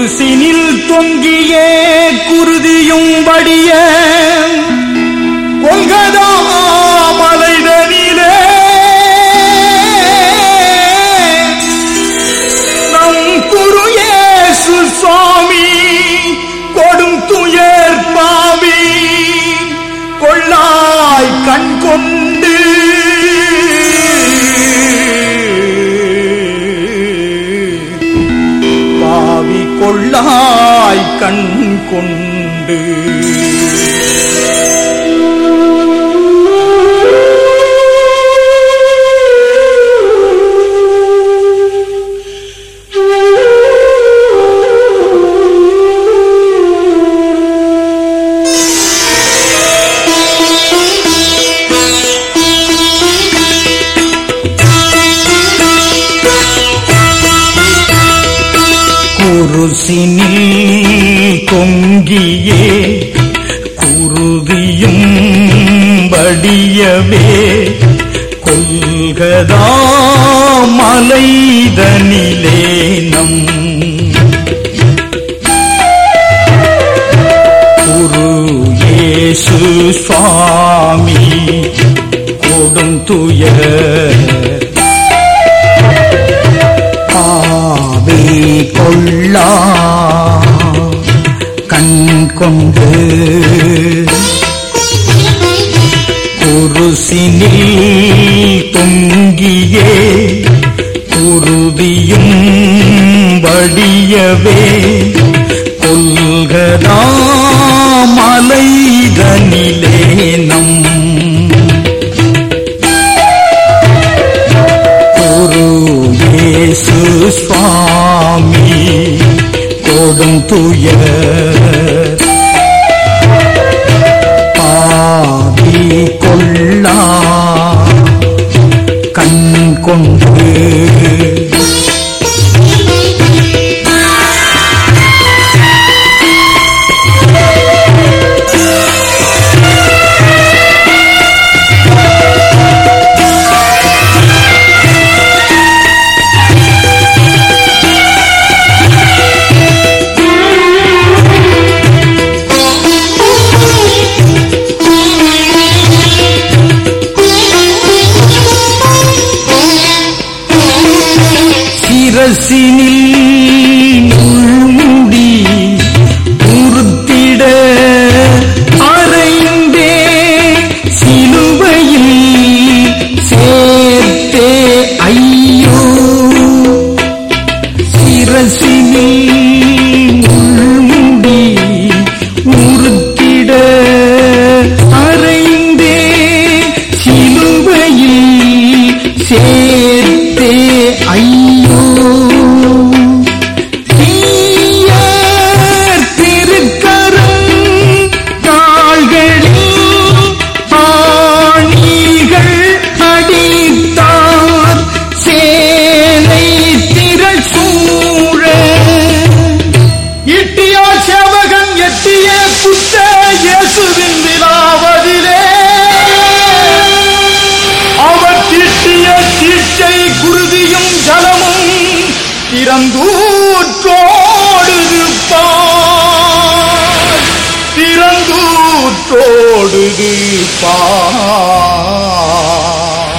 குருசினில் தொங்கிய குருதியும் வடிய கொல்கதா மலைதனிலே நம் குரு இயேசு சுவாமி கொடும் துயர் பாவி கொள்ளாய் கண் கொண்டு பாவி கொள்ளாய் கண் கொண்டு குருசினில் தொங்கியே குருதியும் வடியவே கொல்கதா மலைதனிலே நம் குரு இயேசு சுவாமி கொடும் துயர் பாவி கொள்ளா கண் கொண்டு குருசினில் தொங்கியே குருதியும் வடியவே கொல்கதா மலைதனிலே நம் குரு இயேசு சுவாமி கொடும் துயர் பாவி கொள்ளா கண் கொண்டு சிரசினில் முள்முடி உறுத்திட அறைந்தே சிலுவையில் சேர்த்தே ஐயோ சிரசினில் முள்முடி உறுத்திட அறைந்தே சிலுவையில் சேர்த்தே ஐயோ தீயர் திருக்கரம் கால்களில் ஆணிகள் அடித்தார் சேனை திரள் சூழ இட்டியா சேவகன் எட்டிய புத்த இயேசுவின் விழாவதிலே அவர் திட்டிய தீட்சை குருதியும் ஜலமும் திறந்தூற்றோடுது பார் திறந்தூற்றோடுது பார்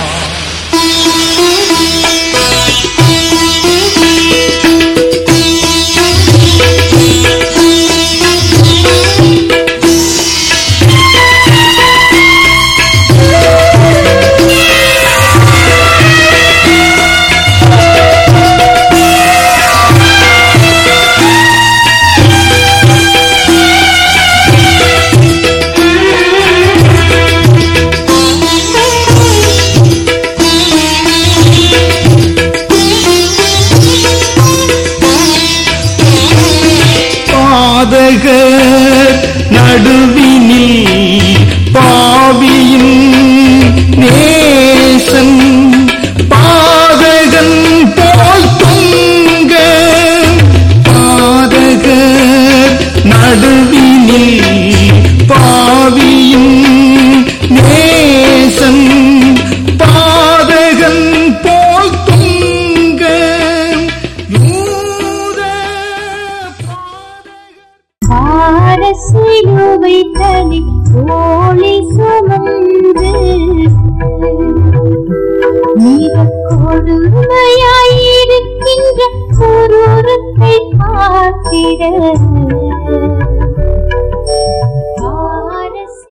பாதகர் நடுவினில் பாவியின் நேசன் பாதகன் போல் தொங்க பாதகர் நடுவினில் பாவியின் நேசன் பாதகன் போல் தொங்க யூத பா- பார சிலுவை தனி கோழி சுமந்து மிக கொடுமையாயிருக்கின்ற குரூரத்தை பார்த்திட பார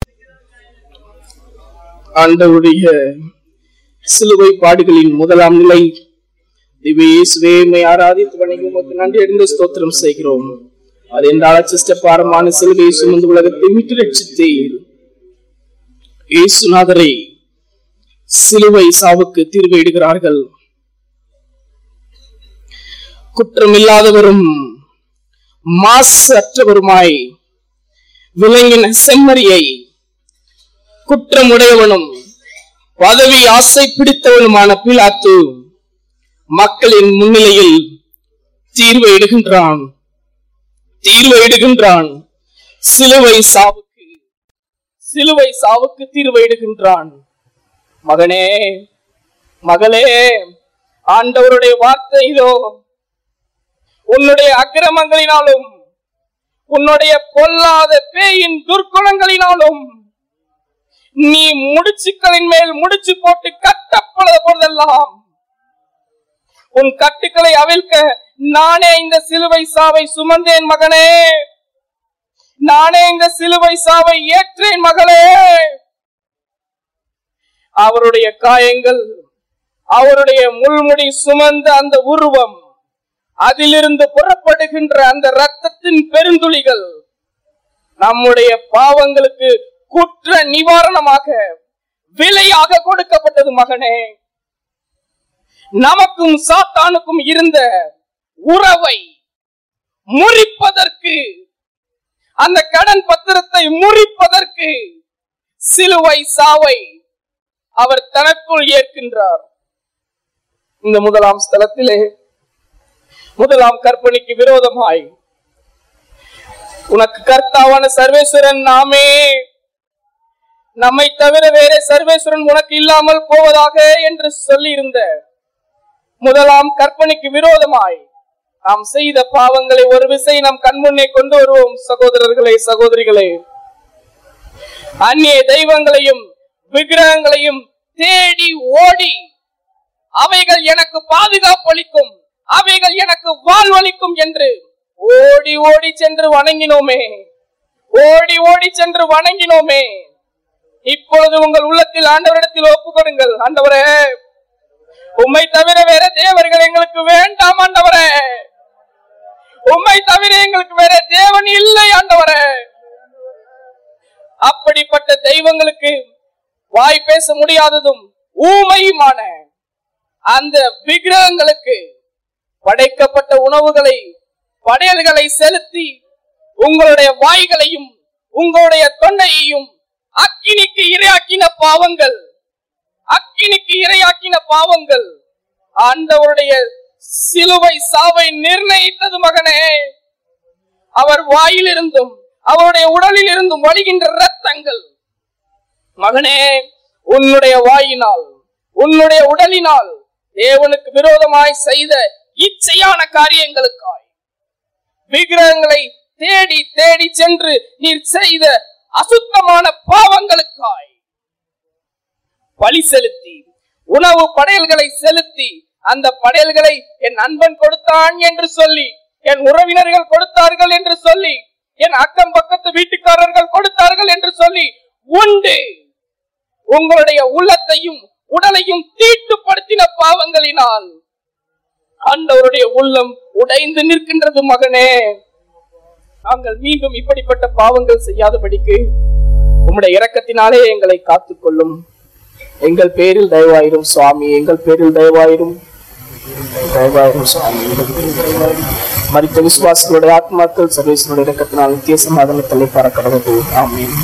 ஆண்டவருடைய சிலுவை பாடுகளின் முதலாம் நிலை திவ்ய இயேசுவே உம்மை ஆராதித்து வணங்கி உமக்கு நன்றி அடைந்த ஸ்தோத்திரம் செய்கிறோம் அது என்றால் அச்சிஷ்ட பாரமான சிலுவையை சுமந்து உலகத்தை மீட்டு ரட்சித்தீர் இயேசுநாதரை சிலுவை சாவுக்கு தீர்வு இடுகிறார்கள் குற்றமில்லாதவரும் மாசு அற்றவருமாய் விலங்கின செம்மறியை குற்றமுடையவனும் பதவி ஆசை பிடித்தவனுமான பிலாத்து மக்களின் முன்னிலையில் தீர்வை இடுகின்றான் தீர்வை இடுகின்றான் சிலுவை சாவுக்கு சிலுவை சாவுக்கு தீர்வை இடுகின்றான் மகனே மகளே ஆண்டவருடைய வார்த்தை இதோ உன்னுடைய அக்கிரமங்களினாலும் உன்னுடைய பொல்லாத பேயின் துர்க்குணங்களினாலும் நீ முடிச்சுக்களின் மேல் முடிச்சு போட்டு கட்டப்பட போதெல்லாம் உன் கட்டுக்களை அவிழ்க்க நானே இந்த சிலுவை சாவை சுமந்தேன் மகனே நானே இந்த சிலுவை சாவை ஏற்றேன் மகளே அவருடைய காயங்கள் அவருடைய முள்முடி சுமந்த அந்த உருவம் அதிலிருந்து புறப்படுகின்ற அந்த ரத்தத்தின் பெருந்துளிகள் நம்முடைய பாவங்களுக்கு குற்ற நிவாரணமாக விலையாக கொடுக்கப்பட்டது மகனே நமக்கும் சாத்தானுக்கும் இருந்த உறவை முறிப்பதற்கு அந்த கடன் பத்திரத்தை முறிப்பதற்கு சிலுவை சாவை அவர் தனக்குள் ஏற்கின்றார் இந்த முதலாம் ஸ்தலத்திலே முதலாம் கற்பனைக்கு விரோதமாய் உனக்கு கர்த்தாவான சர்வேஸ்வரன் நாமே நம்மை தவிர வேற சர்வேஸ்வரன் உனக்கு இல்லாமல் போவதாக என்று சொல்லியிருந்த முதலாம் கற்பனைக்கு விரோதமாய் நாம் செய்த பாவங்களை ஒரு விசை நம் கண்முன்னே கொண்டு வருவோம் சகோதரர்களே சகோதரிகளே அந்நிய தெய்வங்களையும் விக்கிரகங்களையும் தேடி ஓடி அவைகள் எனக்கு பாதுகாப்பளிக்கும் அவைகள் எனக்கு வாழ்வளிக்கும் என்று ஓடி ஓடி சென்று வணங்கினோமே ஓடி ஓடி சென்று வணங்கினோமே இப்பொழுது உங்கள் உள்ளத்தில் ஆண்டவரிடத்தில் ஒப்புக்கொடுங்கள் ஆண்டவரே உம்மை தவிர வேற தேவர்கள் எங்களுக்கு வேண்டாம் ஆண்டவரே உம்மை தவிர எங்களுக்கு வேற தேவன் இல்லை ஆண்டவரே அப்படிப்பட்ட தெய்வங்களுக்கு வாய் பேச முடியாததும் ஊமையுமான அந்த விக்கிரகங்களுக்கு படைக்கப்பட்ட உணவுகளை படையல்களை செலுத்தி உங்களுடைய வாய்களையும் உங்களுடைய தொண்டையையும் அக்கினிக்கு இரையாக்கின பாவங்கள் அக்கினிக்கு இரையாக்கின பாவங்கள் ஆண்டவருடைய சிலுவை சாவை நிர்ணயித்தது மகனே அவர் வாயிலிருந்தும் அவருடைய உடலில் இருந்தும் வழிகின்ற ரத்தங்கள் மகனே உன்னுடைய வாயினால் உன்னுடைய உடலினால் தேவனுக்கு விரோதமாய் செய்த இச்சையான காரியங்களுக்காய் விக்கிரகங்களை தேடி தேடி சென்று நீர் செய்த அசுத்தமான பாவங்களுக்காய் பலி செலுத்தி உணவு படையல்களை செலுத்தி அந்த படையல்களை என் நண்பன் கொடுத்தான் என்று சொல்லி என் உறவினர்கள் கொடுத்தார்கள் என்று சொல்லி என் அக்கம் பக்கத்து வீட்டுக்காரர்கள் கொடுத்தார்கள் என்று சொல்லி உண்டு உங்களுடைய உள்ளத்தையும் உடலையும் தீட்டுப்படுத்தின பாவங்களினால் ஆண்டவருடைய உள்ளம் உடைந்து நிற்கின்றது மகனே நாங்கள் மீண்டும் இப்படிப்பட்ட பாவங்கள் செய்யாதபடிக்கு உம்முடைய இரக்கத்தினாலே எங்களை காத்துக்கொள்ளும் எங்கள் பேரில் தயவாயிரும் சுவாமி எங்கள் பேரில் தயவாயிரும் தயவாயிரும் சுவாமி எங்கள் பேரில் தயவாயிரும். மரித்த விசுவாசிகளுடைய ஆத்மாக்கள் சர்வேசனுடைய இரக்கத்தினால் நித்திய சமாதானத்தை பறக்கிறது ஆமீன்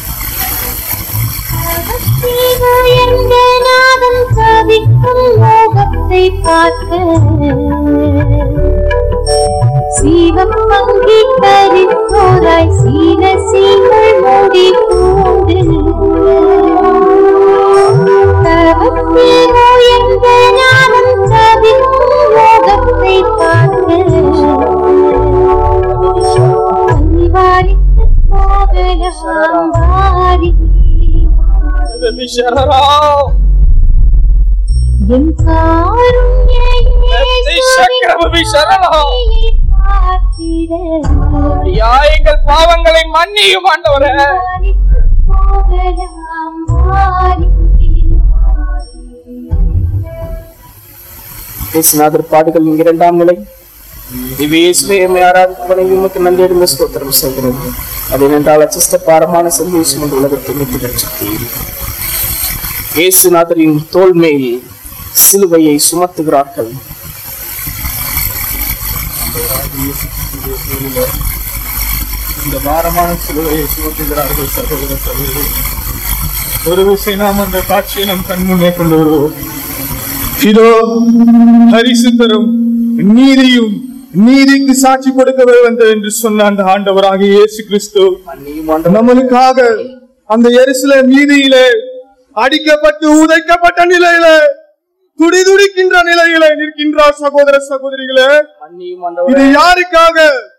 உயர்ந்த நாதம் சாதிக்கும் மோகத்தை பார்க்க சீவம் பங்கி கரித்தோராய் சீன சீங்கள் மூடி பூண்டு தவத்தில் உயர்ந்த நாதம் சாதிக்கும் மோகத்தை பார்க்க பரிவாரித்த சரணம் வாரி விசரரா என் காருண்ய சக்கரவர்த்தி சரணம். ஐயா எங்கள் பாவங்களை மன்னியும் ஆண்டவரே போகலாம் வாரி இயேசுநாதர் பாடுகள் இரண்டாம் நிலை இவை இயேசுவை எம்மை ஆராதிப்பவனை உமக்கு நன்றி இருந்த ஸ்தோத்திரம் செய்கிறது அது என்றால் அச்சிஷ்ட பாரமான சந்தோஷம் என்று உலகத்தை மீட்டு ரட்சித்தீர் இயேசுநாதரின் தோல் மேல் சிலுவையை சுமத்துகிறார்கள் இந்த பாரமான சிலுவையை சுமத்துகிறார்கள் சகோதர சகோதரி ஒரு விஷயம் நாம் அந்த காட்சியை நம் கண்முன்னே கொண்டு வருவோம் இதோ ஹரிசுத்தரும் நீதியும் நீதிக்கு சாட்சி கொடுக்கவே வந்தது என்று சொன்ன அந்த ஆண்டவராகிய இயேசு கிறிஸ்து மன்னியும் ஆண்டவரே. நம்மளுக்காக அந்த எருசலேம் வீதியிலே அடிக்கப்பட்டு உதைக்கப்பட்ட நிலையிலே துடிதுடிக்கின்ற நிலையிலே நிற்கின்றார் சகோதர சகோதரிகளே மன்னியும் இது ஆண்டவரே. யாருக்காக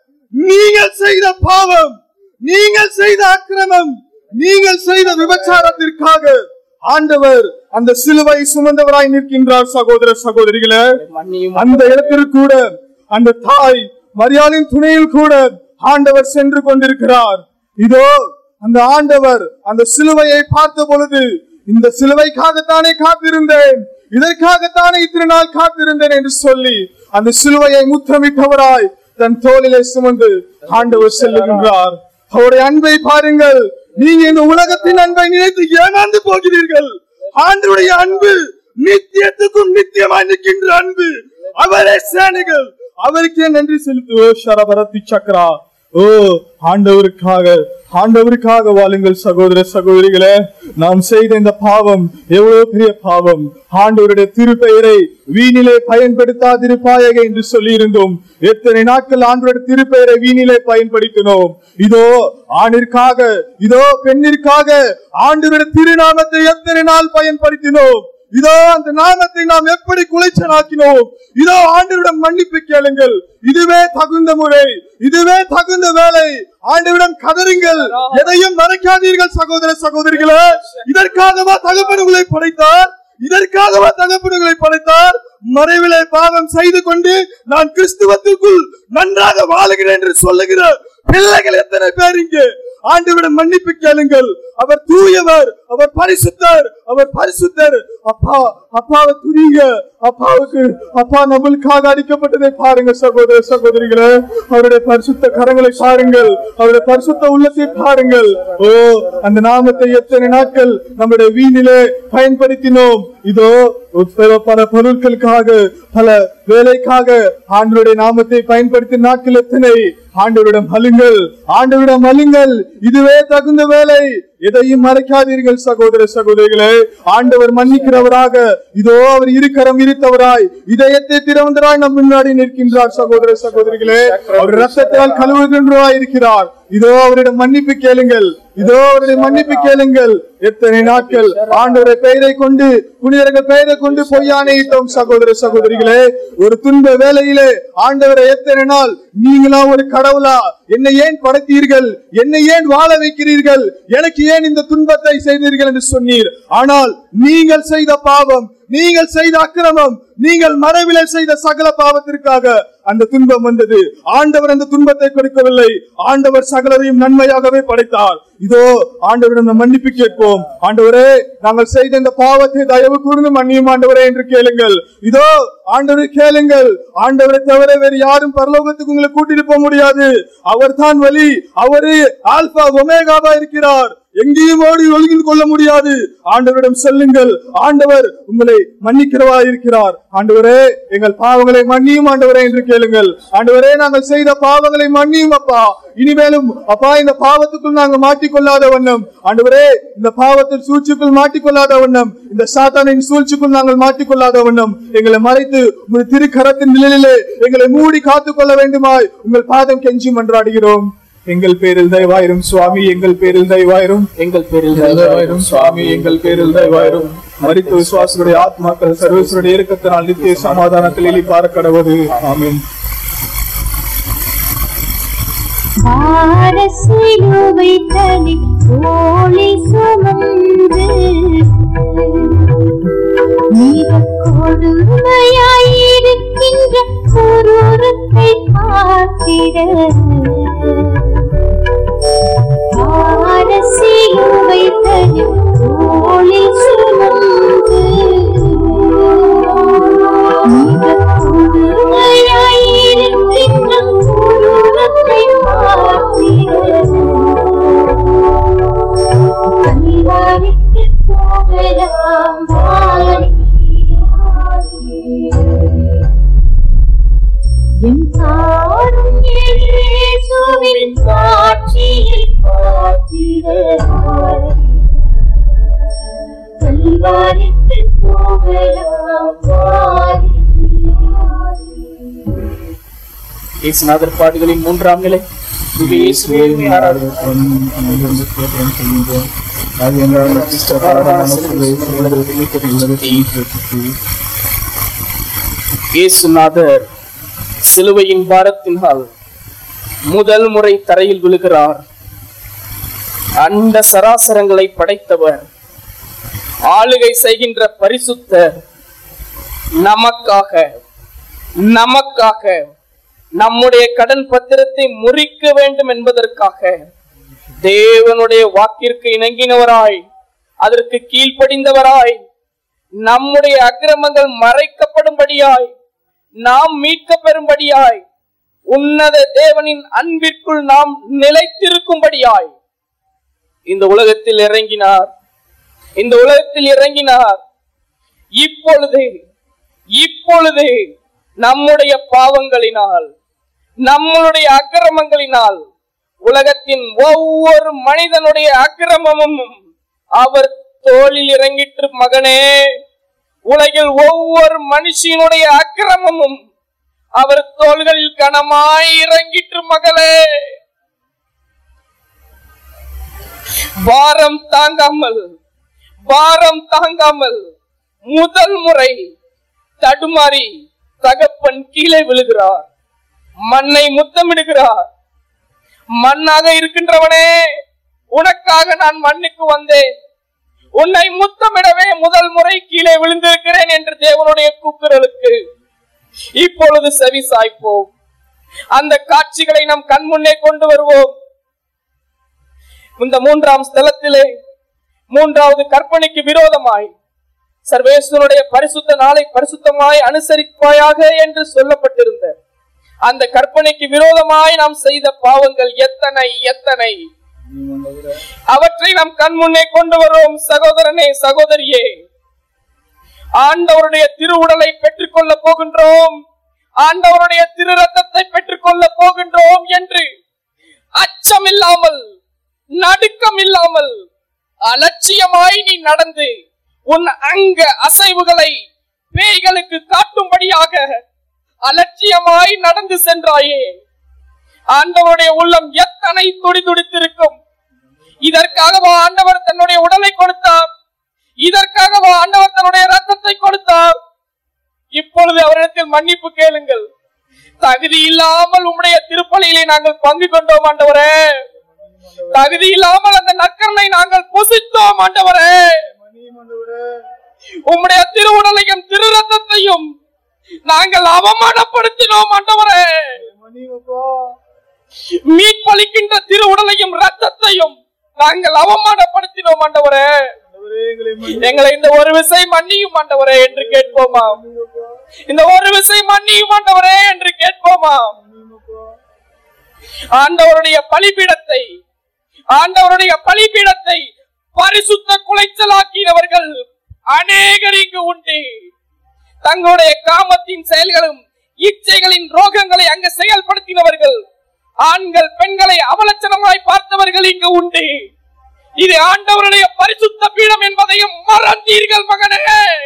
நீங்கள் செய்த பாவம் நீங்கள் செய்த அக்கிரமம் நீங்கள் செய்த விபச்சாரத்திற்காக ஆண்டவர் அந்த சிலுவை சுமந்தவராய் நிற்கின்றார் சகோதர சகோதரிகளே மன்னியும் அந்த இடத்தில் கூட அந்த தாய் மரியாளின் துணையில் கூட ஆண்டவர் சென்று கொண்டிருக்கிறார் இதோ அந்த ஆண்டவர் அந்த சிலுவையை பார்த்த பொழுது இந்த சிலுவைக்காகத்தானே காத்திருந்தேன் இதற்காகத்தானே இத்தனை நாள் காத்திருந்தேன் என்று சொல்லி அந்த சிலுவையை முத்தமிட்டவராய் தன் தோளிலே சுமந்து ஆண்டவர் செல்லுகின்றார் அவருடைய அன்பை பாருங்கள் நீங்க இந்த உலகத்தின் அன்பை நினைத்து ஏமாந்து போகிறீர்கள் ஆண்டருடைய அன்பு நித்தியத்துக்கும் நித்தியமாய் நிற்கின்ற அன்பு அவரே சேனைகள் அவருக்கே நன்றி செலுத்துவோ சரபரத்தி சக்கரா ஓ ஆண்டவருக்காக ஆண்டவருக்காக வாழுங்கள் சகோதர சகோதரிகளே நாம் செய்த இந்த பாவம் எவ்வளவு பெரிய பாவம் ஆண்டவருடைய திருப்பெயரை வீணிலே பயன்படுத்தாதிருப்பாயக என்று சொல்லி இருந்தோம் எத்தனை நாட்கள் ஆண்டவருடைய திருப்பெயரை வீணிலே பயன்படுத்தினோம் இதோ ஆணிற்காக இதோ பெண்ணிற்காக ஆண்டவருடைய திருநாமத்தை எத்தனை நாள் பயன்படுத்தினோம் இதோ அந்த நாமத்தை நாம் எப்படி குலைச்சலாக்கினோம் இதோ ஆண்டவரிடம் மன்னிப்பு கேளுங்கள் இதுவே தகுந்த முறை இதுவே தகுந்த வேலை ஆண்டவரிடம் கதறுங்கள் எதையும் மறைக்காதீர்கள் சகோதர சகோதரிகளே இதற்காகவா தகப்பனுங்களை படைத்தார் இதற்காகவா தகப்பனுங்களை படைத்தார் மறைவிலே பாவம் செய்து கொண்டு நான் கிறிஸ்துவத்துக்குள் நன்றாக வாழுகிறேன் என்று சொல்லுகிற பிள்ளைகள் எத்தனை பேர் இங்கே ஆண்டவிடம் மன்னிப்பு கேளுங்கள் அவர் தூயவர் அவர் பரிசுத்தர் அவர் பரிசுத்தர் அப்பா அப்பாவை துதிங்க அப்பாவுக்கு அப்பா நம்மளுக்காக அடிக்கப்பட்டதை பாருங்க சகோதர சகோதரிகளே அவருடைய பரிசுத்த கரங்களை பாருங்கள் அவருடைய பரிசுத்த உள்ளத்தை பாருங்கள் ஓ அந்த நாமத்தை எத்தனை நாட்கள் நம்முடைய வீணிலே பயன்படுத்தினோம் இதோ பல- பல பொருட்களுக்காக பல வேலைக்காக ஆண்டவருடைய நாமத்தை பயன்படுத்திய நாட்கள் எத்தனை ஆண்டவரிடம் அழுங்கள் ஆண்டவரிடம் அழுங்கள் இதுவே தகுந்த வேலை எதையும் மறைக்காதீர்கள் சகோதர சகோதரிகளே ஆண்டவர் மன்னிக்கிறவராக இதோ அவர் இருக்கரம் இருத்தவராய் இதயத்தை திறந்தராய் நம் முன்னாடி நிற்கின்றார் சகோதர சகோதரிகளே அவர் ரத்தத்தால் கழுவுகின்றவராய் இருக்கிறார் இதோ அவரிடம் மன்னிப்பு கேளுங்கள் இதோ அவருடைய மன்னிப்பு கேளுங்கள் எத்தனை நாட்கள் ஆண்டவரை பெயரை கொண்டு புனிதர்கள் பெயரை கொண்டு பொய்யானையிட்டோம் சகோதர சகோதரிகளே ஒரு துன்ப வேலையிலே ஆண்டவரை எத்தனை நாள் நீங்களா ஒரு கடவுளா என்னை ஏன் படைத்தீர்கள் என்னை ஏன் வாழ வைக்கிறீர்கள் எனக்கு ஏன் இந்த துன்பத்தை செய்தீர்கள் என்று சொன்னீர் ஆனால் நீங்கள் செய்த பாவம் நீங்கள் செய்த அக்கிரமம் நீங்கள் மறைவிலே செய்த சகல பாவத்திற்காக அந்த துன்பம் வந்தது ஆண்டவர் அந்த துன்பத்தை கொடுக்கவில்லை ஆண்டவர் சகலரையும் நன்மையாகவே படைத்தார் இதோ ஆண்டவரிடம் நாம் மன்னிப்பு கேட்போம் ஆண்டவரே நாங்கள் செய்த இந்த பாவத்தை தயவு கூர்ந்து மன்னியும் ஆண்டவரே என்று கேளுங்கள் இதோ ஆண்டவரை கேளுங்கள் ஆண்டவரை தவிர வேறு யாரும் பரலோகத்துக்கு உங்களை கூட்டிட்டு போக முடியாது அவர் தான் வழி அவரே ஆல்பா ஒமேகாவா இருக்கிறார் எங்கேயும் ஓடி ஒழுங்கில் கொள்ள முடியாது ஆண்டவரிடம் செல்லுங்கள் ஆண்டவர் உங்களை மன்னிக்கிறவா இருக்கிறார் ஆண்டவரே எங்கள் பாவங்களை மன்னியும் ஆண்டவரே என்று கேளுங்கள் ஆண்டவரே நாங்கள் செய்த பாவங்களை மன்னியும் அப்பா இனிமேலும் அப்பா இந்த பாவத்துக்குள் நாங்கள் மாட்டிக்கொள்ளாத வண்ணம் ஆண்டவரே இந்த பாவத்தில் சூழ்ச்சிக்குள் மாட்டிக்கொள்ளாத வண்ணம் இந்த சாத்தானின் சூழ்ச்சிக்குள் நாங்கள் மாட்டிக்கொள்ளாத வண்ணம் எங்களை மறைத்து உங்கள் திருக்கரத்தின் நிழலிலே எங்களை மூடி காத்துக் கொள்ள வேண்டுமாய் உங்கள் பாதம் கெஞ்சி மன்றாடுகிறோம் எங்கள் பேரில் தயவாயிரும் சுவாமி எங்கள் பேரில் தயவாயிரும் எங்கள் பேரில் தயவாயிரும் சுவாமி எங்கள் பேரில் தயவாயிரும் மரித்த விசுவாசுடைய ஆத்மாக்கள் சர்வேஸ்வருடைய இறக்கத்தினால் நித்திய சமாதானத்தில் எலி பார்க்கடவது ஆமென் பாரசிலுவை தனி தோழி சுமந்து மிக கொடுமையாயிருக்கின்ற குரூரத்தை பார்த்திட பாரசிலுவை தனி தோழி சுமந்து மிக கொடுமையாயிருக்கின்ற குரூரத்தை பார்த்திட கனிவாரிக்கு போகலாம் வாரி. என் காருண்ய இயேசுவின் காட்சியை பார்த்திட கல்வாரிக்கு போகலாம் வாரி. இயேசுநாதர் பாடுகளின் மூன்றாம் நிலை இது இயேசுவே உம்மை ஆராதிக்கிறோம். இயேசுநாதர் சிலுவையின் பாரத்தினால் முதல் முறை தரையில் விழுகிறார் அண்ட சராசரங்களை படைத்தவர் ஆளுகை செய்கின்ற பரிசுத்தர் நமக்காக நமக்காக நம்முடைய கடன் பத்திரத்தை முறிக்க வேண்டும் என்பதற்காக தேவனுடைய வாக்கிற்கு இணங்கினவராய் அதற்கு கீழ்ப்படிந்தவராய் நம்முடைய அக்கிரமங்கள் மறைக்கப்படும்படியாய் நாம் மீட்க பெறும்படியாய் உன்னத தேவனின் அன்பிற்குள் நாம் நிலைத்திருக்கும்படியாய் இந்த உலகத்தில் இறங்கினார் இந்த உலகத்தில் இறங்கினார் இப்பொழுது இப்பொழுது நம்முடைய பாவங்களினால் நம்மளுடைய அக்கிரமங்களினால் உலகத்தின் ஒவ்வொரு மனிதனுடைய அக்கிரமமும் அவர் தோளில் இறங்கிட்டு மகனே உலகில் ஒவ்வொரு மனுஷனுடைய அக்கிரமமும் அவர் தோள்களில் கனமாய் இறங்கிட்டு மகளே பாரம் தாங்காமல் பாரம் தாங்காமல் முதல் முறை தடுமாறி தகப்பன் கீழே விழுகிறார் மண்ணை முத்தமிடுகிறார் மண்ணாக இருக்கின்றவனே உனக்காக நான் மண்ணுக்கு வந்தேன் உன்னை முத்தமிடவே முதல் முறை கீழே விழுந்திருக்கிறேன் என்று தேவனுடைய கூக்குரலுக்கு இப்பொழுது செவி சாய்ப்போம் அந்த காட்சிகளை நம் கண் முன்னே கொண்டு வருவோம் இந்த மூன்றாம் ஸ்தலத்திலே மூன்றாவது கற்பனைக்கு விரோதமாய் சர்வேஸ்வனுடைய பரிசுத்த நாளை பரிசுத்தமாய் அனுசரிப்பாயாக என்று சொல்லப்பட்டிருந்த அந்த கற்பனைக்கு விரோதமாய் நாம் செய்த பாவங்கள் எத்தனை எத்தனை அவற்றை நாம் கண் முன்னே கொண்டு வருவோம் சகோதரனே சகோதரியே ஆண்டவருடைய திருவுடலை பெற்றுக் கொள்ள போகின்றோம் ஆண்டவருடைய திரு ரத்தத்தை பெற்றுக் கொள்ள போகின்றோம் என்று அச்சம் இல்லாமல் நடுக்கம் இல்லாமல் அலட்சியமாய் நீ நடந்து உன் அங்க அசைவுகளை பேய்களுக்கு காட்டும்படியாக அலட்சியமாய் நடந்து சென்றாயே ஆண்டவருடைய உள்ளம் எத்தனை துடி துடித்திருக்கும் இதற்காகவா ஆண்டவர் தன்னுடைய உடலை கொடுத்தார் இதற்காகவா ஆண்டவர் தன்னுடைய ரத்தத்தை கொடுத்தார் இப்பொழுது அவரிடத்தில் மன்னிப்பு கேளுங்கள் தகுதி இல்லாமல் உம்முடைய திருப்பலியிலே நாங்கள் பங்கு கொண்டோம் ஆண்டவரே தகுதி இல்லாமல் அந்த நற்கரனை நாங்கள் புசித்தோம் ஆண்டவரே உம்முடைய திருவுடலையும் திரு ரத்தத்தையும் நாங்கள் அவமானப்படுத்தினோம் ஆண்டவரே மீட்பளிக்கின்ற திரு உடலையும் ரத்தத்தையும் நாங்கள் அவமானப்படுத்தினோம் ஆண்டவரே எங்களை இந்த ஒரு விசை மன்னியும் ஆண்டவரே என்று கேட்போமா இந்த ஒரு விசை மன்னியும் ஆண்டவரே என்று கேட்போமா ஆண்டவருடைய பலிபீடத்தை ஆண்டவருடைய பலிபீடத்தை பரிசுத்த குலைச்சலாக்கினவர்கள் அநேகர் இங்கு உண்டு தங்களுடைய காமத்தின் செயல்களும் இச்சைகளின் ரோகங்களை அங்கு செயல்படுத்தினவர்கள் ஆண்கள் பெண்களை அவலட்சணமாய் பார்த்தவர்கள் இங்கு உண்டு இது ஆண்டவருடைய பரிசுத்த பீடம் என்பதையும் மறந்தீர்கள் மகனே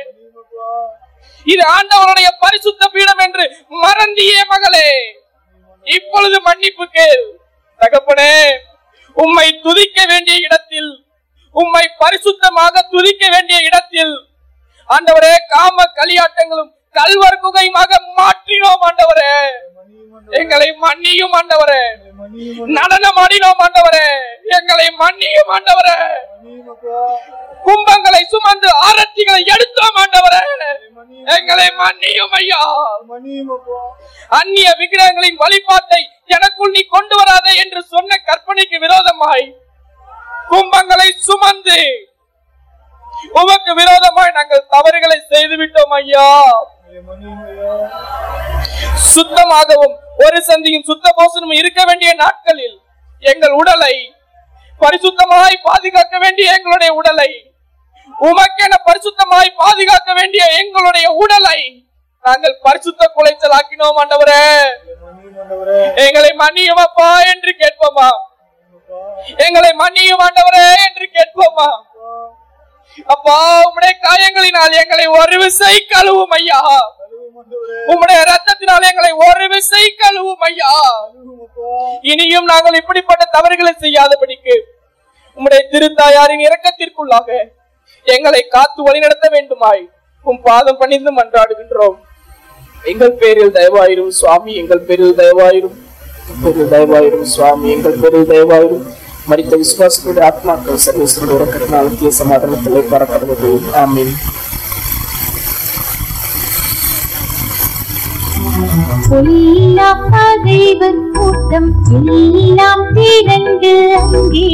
இது ஆண்டவருடைய பரிசுத்த பீடம் என்று மறந்தியே மகளே இப்பொழுது மன்னிப்பு கேள் தகப்பனே உம்மை துதிக்க வேண்டிய இடத்தில் உம்மை பரிசுத்தமாக துதிக்க வேண்டிய இடத்தில் ஆண்டவரே காம களியாட்டங்களும் கல்வர் குகையுமாக மாற்றினோம் ஆண்டவரே எங்களை மன்னியும் ஆண்டவரே நடனம் ஆடினோம் ஆண்டவரே எங்களை மன்னியும் ஆண்டவரே கும்பங்களை சுமந்து ஆரத்திகளை எடுத்தோம் ஆண்டவரே எங்களை மன்னியும் ஐயா அந்நிய விக்கிரகங்களின் வழிபாட்டை எனக்குள் நீ கொண்டு வராதே என்று சொன்ன கற்பனைக்கு விரோதமாய் கும்பங்களை சுமந்து உமக்கு விரோதமாய் நாங்கள் தவறுகளை செய்து விட்டோம் ஐயா சுத்தமாகவும் ஒரு சந்தியும் சுத்த போசனும் இருக்க வேண்டிய நாட்களில் எங்கள் உடலை பரிசுத்தமாய் பாதுகாக்க வேண்டிய எங்களுடைய உடலை உமக்கென பரிசுத்தமாய் பாதுகாக்க வேண்டிய எங்களுடைய உடலை நாங்கள் பரிசுத்த குலைச்சல் ஆக்கினோம் ஆண்டவரே எங்களை மன்னியும் அப்பா என்று கேட்போமா எங்களை மன்னியும் ஆண்டவரே என்று கேட்போமா அப்பா உம்முடைய காயங்களினால் எங்களை ஒரு விசை கழுவும் ஐயா உம்முடைய ரத்தத்தினால் எங்களை ஒரு விசை கழுவும் ஐயா இனியும் நாங்கள் இப்படிப்பட்ட தவறுகளை செய்யாதபடிக்கு உம்முடைய திருத்தாயாரின் இரக்கத்திற்குள்ளாக எங்களை காத்து வழிநடத்த வேண்டுமாய் உம் பாதம் பணிந்து மன்றாடுகின்றோம் எங்கள் பேரில் தயவாயிரும் சுவாமி எங்கள் பேரில் தயவாயிரும் எங்கள் பேரில் தயவாயிரும் சுவாமி எங்கள் பேரில் தயவாயிரும் மரித்த விசுவாசத்துடைய ஆத்மாக்கள் சர்வேஸ்வரோட உறக்கத்தினாலத்திய சமாதானத்திலே பறக்கிறது ஆமீன் பொல்லா பகைவர் கூட்டம் எல்லாம் திரண்டு அங்கே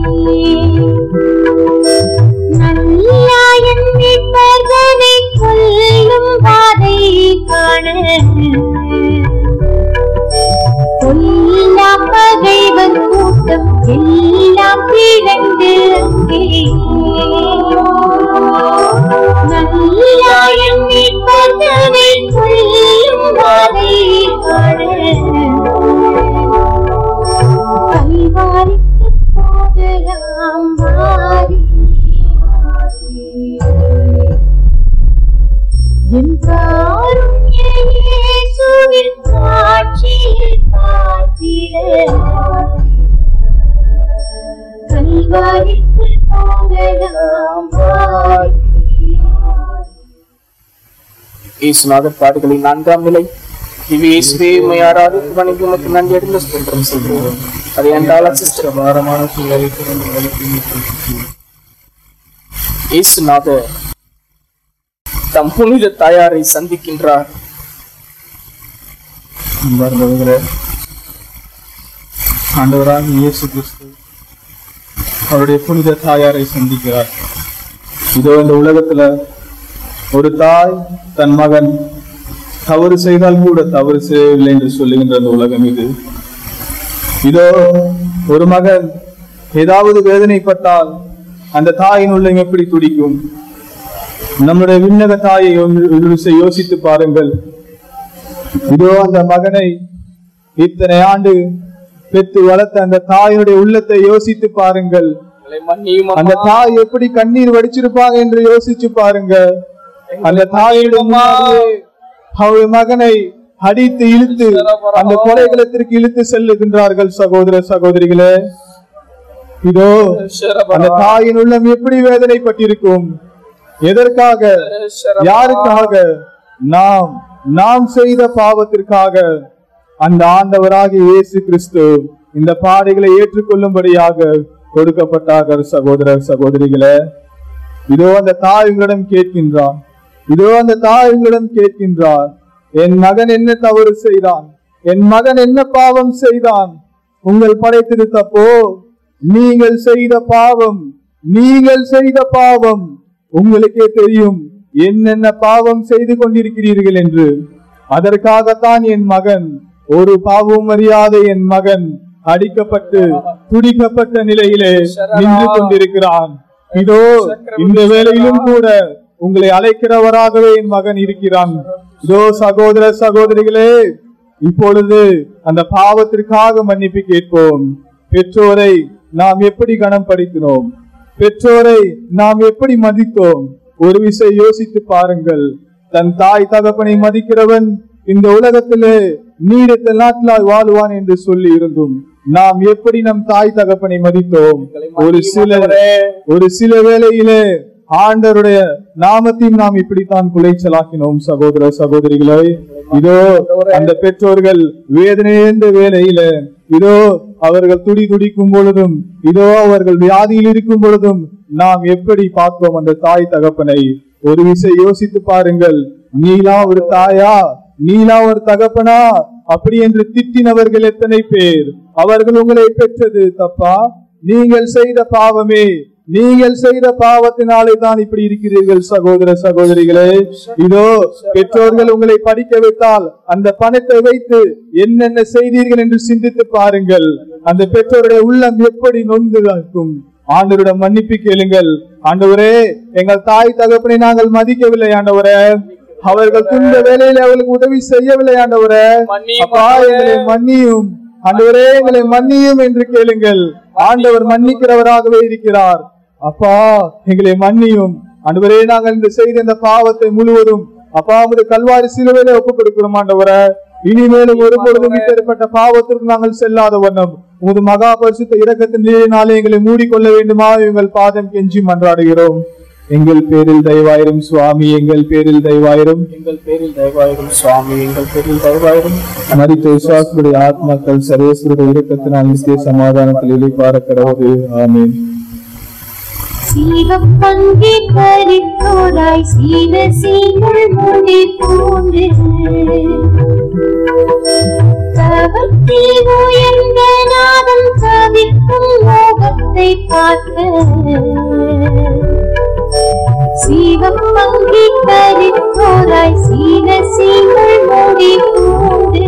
நல்லாயன் மீட்பர்களை கொல்லும் பாதை காண பொல்லா பகைவர் கூட்டம் எல்லாம் திரண்டு அங்கே நல்லாயன் மீட்பர்களை கொல்லும் பாதை காண கல்வாரிக்கு போகலாம் வாரி என் காருண்ய இயேசுவின் காட்சியை பார்த்திட கல்வாரிக்கு போகலாம் வாரி இயேசுநாதர் பாடுகளின் நான்காம் நிலை இவை இயேசுவே உம்மை ஆராதித்து வணங்கி உமக்கு நன்றி அறிந்த சுதந்திரம் செய்கிறோம் அதை என்றால் சிஸ்டர் பாரமான சூழலுக்கு இயேசுநாதர் தம் புனித தாயாரை சந்திக்கின்றார் அன்பார்ந்தவர்களே ஆண்டவராக இயேசு கிறிஸ்து அவருடைய புனித தாயாரை சந்திக்கிறார் இதோ இந்த உலகத்துல ஒரு தாய் தன் மகன் தவறு செய்தால் கூட தவறு செய்யவில்லை என்று சொல்லுகின்ற அந்த உலகம் இது இதோ ஒரு மகன் ஏதாவது வேதனைப்பட்டால் அந்த தாயின் உள்ளம் எப்படி துடிக்கும் நம்முடைய விண்ணக தாயை ஒன்று- ஒரு விசை யோசித்து பாருங்கள் இதோ அந்த மகனை இத்தனை ஆண்டு பெற்று வளர்த்த அந்த தாயினுடைய உள்ளத்தை யோசித்து பாருங்கள் எங்களை மன்னியும் அந்த அம்மா. தாய் எப்படி கண்ணீர் வடிச்சிருப்பாங்க என்று யோசிச்சு பாருங்க அந்த தாயுடைய முன்னாடியே அவருடைய மகனை அடித்து இழுத்து அந்த கொலைகளத்திற்கு இழுத்து செல்லுகின்றார்கள் சகோதர சகோதரிகளே இதோ அந்த தாயின் உள்ளம் எப்படி வேதனைப்பட்டிருக்கும் எதற்காக யாருக்காக நாம் நாம் செய்த பாவத்திற்காக அந்த ஆண்டவராகிய இயேசு கிறிஸ்து இந்த பாடுகளை ஏற்றுக்கொள்ளும்படியாக கொடுக்கப்பட்டார்கள் சகோதர சகோதரிகளே இதோ அந்த தாய் உங்களிடம் கேட்கின்றார் இதோ அந்த தாய் உங்களிடம் கேட்கின்றார் என் மகன் என்ன தவறு செய்தான் என் மகன் என்ன பாவம் செய்தான் உங்கள் படைத்தது தப்போ நீங்கள் செய்த பாவம் நீங்கள் செய்த பாவம் உங்களுக்கே தெரியும் என்னென்ன பாவம் செய்து கொண்டிருக்கிறீர்கள் என்று அதற்காகத்தான் என் மகன் ஒரு பாவம் அறியாத என் மகன் அடிக்கப்பட்டு துடிக்கப்பட்ட நிலையிலே நின்று கொண்டிருக்கிறான் இதோ இந்த வேளையிலும் கூட உங்களை அழைக்கிறவராகவே என் மகன் இருக்கிறான் இதோ சகோதர சகோதரிகளே இப்பொழுது அந்த பாவத்திற்காக மன்னிப்பு கேட்போம் பெற்றோரை நாம் எப்படி கணம் படுத்தினோம் பெற்றோரை நாம் எப்படி மதித்தோம் ஒரு விஷயம் யோசித்து பாருங்கள் தன் தாய் தகப்பனை மதிக்கிறவன் இந்த உலகத்திலே நீடித்த நாட்களாய் வாழ்வான் என்று சொல்லி இருந்தும் நாம் எப்படி நம் தாய் தகப்பனை மதித்தோம் ஒரு சில ஒரு சில வேளையிலே ஆண்டவருடைய நாமத்தையும் நாம் இப்படித்தான் குலைச்சலாக்கினோம் சகோதர சகோதரிகளே இதோ அந்த பெற்றோர்கள் வேதனையேந்த வேலையில இதோ அவர்கள் துடி துடிக்கும் பொழுதும் இதோ அவர்கள் வியாதியில் இருக்கும் பொழுதும் நாம் எப்படி பார்த்தோம் அந்த தாய் தகப்பனை ஒரு விஷயம் யோசித்து பாருங்கள் நீலா ஒரு தாயா நீலா ஒரு தகப்பனா அப்படி என்று திட்டினவர்கள் எத்தனை பேர் அவர்கள் உங்களை பெற்றது தப்பா நீங்கள் செய்த பாவமே நீங்கள் செய்த பாவத்தினாலே தான் இப்படி இருக்கிறீர்கள் சகோதர சகோதரிகளே இதோ பெற்றோர்கள் உங்களை படிக்க வைத்தால் அந்த பணத்தை வைத்து என்னென்ன செய்தீர்கள் என்று சிந்தித்து பாருங்கள் அந்த பெற்றோருடைய உள்ளம் எப்படி நொந்து இருக்கும் ஆண்டவரிடம் மன்னிப்பு கேளுங்கள் ஆண்டவரே எங்கள் தாய் தகப்பனை நாங்கள் மதிக்கவில்லை ஆண்டவரே அவர்கள் துன்ப வேலையில அவர்களுக்கு உதவி செய்யவில்லை ஆண்டவரே மன்னியும் அப்பா எங்களை மன்னியும் ஆண்டவரே எங்களை மன்னியும் என்று கேளுங்கள் ஆண்டவர் மன்னிக்கிறவராகவே இருக்கிறார் அப்பா எங்களை மன்னியும் ஆண்டவரே நாங்கள் இந்த செய்த இந்த பாவத்தை முழுவதும் அப்பா உமது கல்வாரி சிலுவையில ஒப்புக் கொடுக்கிறோம் ஆண்டவரே இனிமேலும் ஒரு பொழுதும் இப்பேற்பட்ட பாவத்திற்கு நாங்கள் செல்லாத வண்ணம் உமது மகா பரிசுத்த இரக்கத்தின் நீரினாலே எங்களை மூடிக்கொள்ள வேண்டுமா எங்கள் பாதம் கெஞ்சி மன்றாடுகிறோம் எங்கள் பேரில் தயவாயிரும் சுவாமி எங்கள் பேரில் தயவாயிரும் எங்கள் பேரில் தயவாயிரும் சுவாமி எங்கள் பேரில் தயவாயிரும் மரித்த விசுவாசனுடைய ஆத்மாக்கள் சர்வேஸ்வருடைய இரக்கத்தினால் நித்திய சமாதானத்தில் இழைப்பார கடவுள் ஆமீன் சிவப்பங்கி பறித்தோராய் சீன சீங்கள் முடி பூண்டு தவத்தில் உயர்ந்த நாதம் தவிக்கும் மோகத்தை பார்க்க சிவப்பங்கி பறித்தோராய் சீன சீங்கள் முடி பூண்டு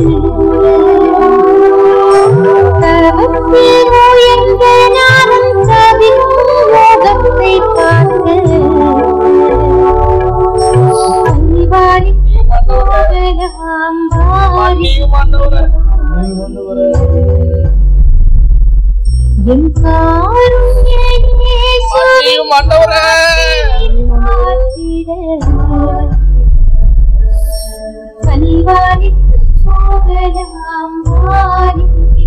தவத்தில் உயர்ந்த நாதம் தவிக்கும் மோகத்தை பார்க்க அன்பாரி போகலாம் வாரி மன்னியும் ஆண்டவரே என் காருண்ய இயேசுவே மன்னியும் ஆண்டவரே கல்வாரிக்கு போகலாம் வாரி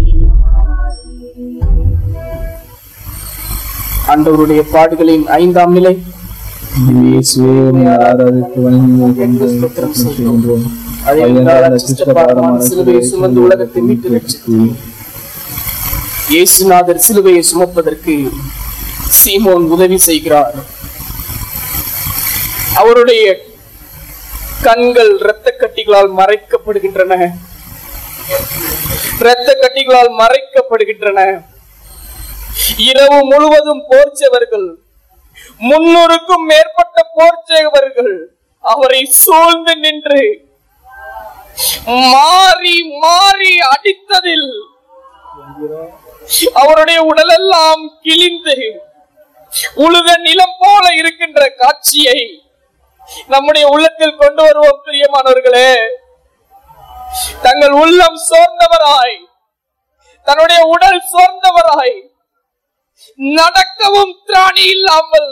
ஆண்டவருடைய பாடுகளின் ஐந்தாம் நிலை இயேசுவே உம்மை ஆராதித்து வணங்குவோம் என்று செய்கின்றோம். அதை என்றால் அச்சிஷ்ட பாரமான சிலுவையை சுமந்து உலகத்தை மீட்டு ரட்சித்து இயேசுநாதர் சிலுவையை சுமப்பதற்கு சீமோன் உதவி செய்கிறார் அவருடைய கண்கள் இரத்த கட்டிகளால் மறைக்கப்படுகின்றன இரத்த கட்டிகளால் மறைக்கப்படுகின்றன இரவு முழுவதும் போர்ச்சவர்கள் முன்னூறுக்கும் மேற்பட்ட போர்ச்சவர்கள் அவரை சூழ்ந்து நின்று மாறி மாறி அடித்ததில் அவருடைய உடலெல்லாம் கிழிந்து உழுத நிலம் போல இருக்கின்ற காட்சியை நம்முடைய உள்ளத்தில் கொண்டு வருவோம் பிரியமானவர்களே தங்கள் உள்ளம் சோர்ந்தவராய் தன்னுடைய உடல் சோர்ந்தவராய் நடக்கவும் திராணி இல்லாமல்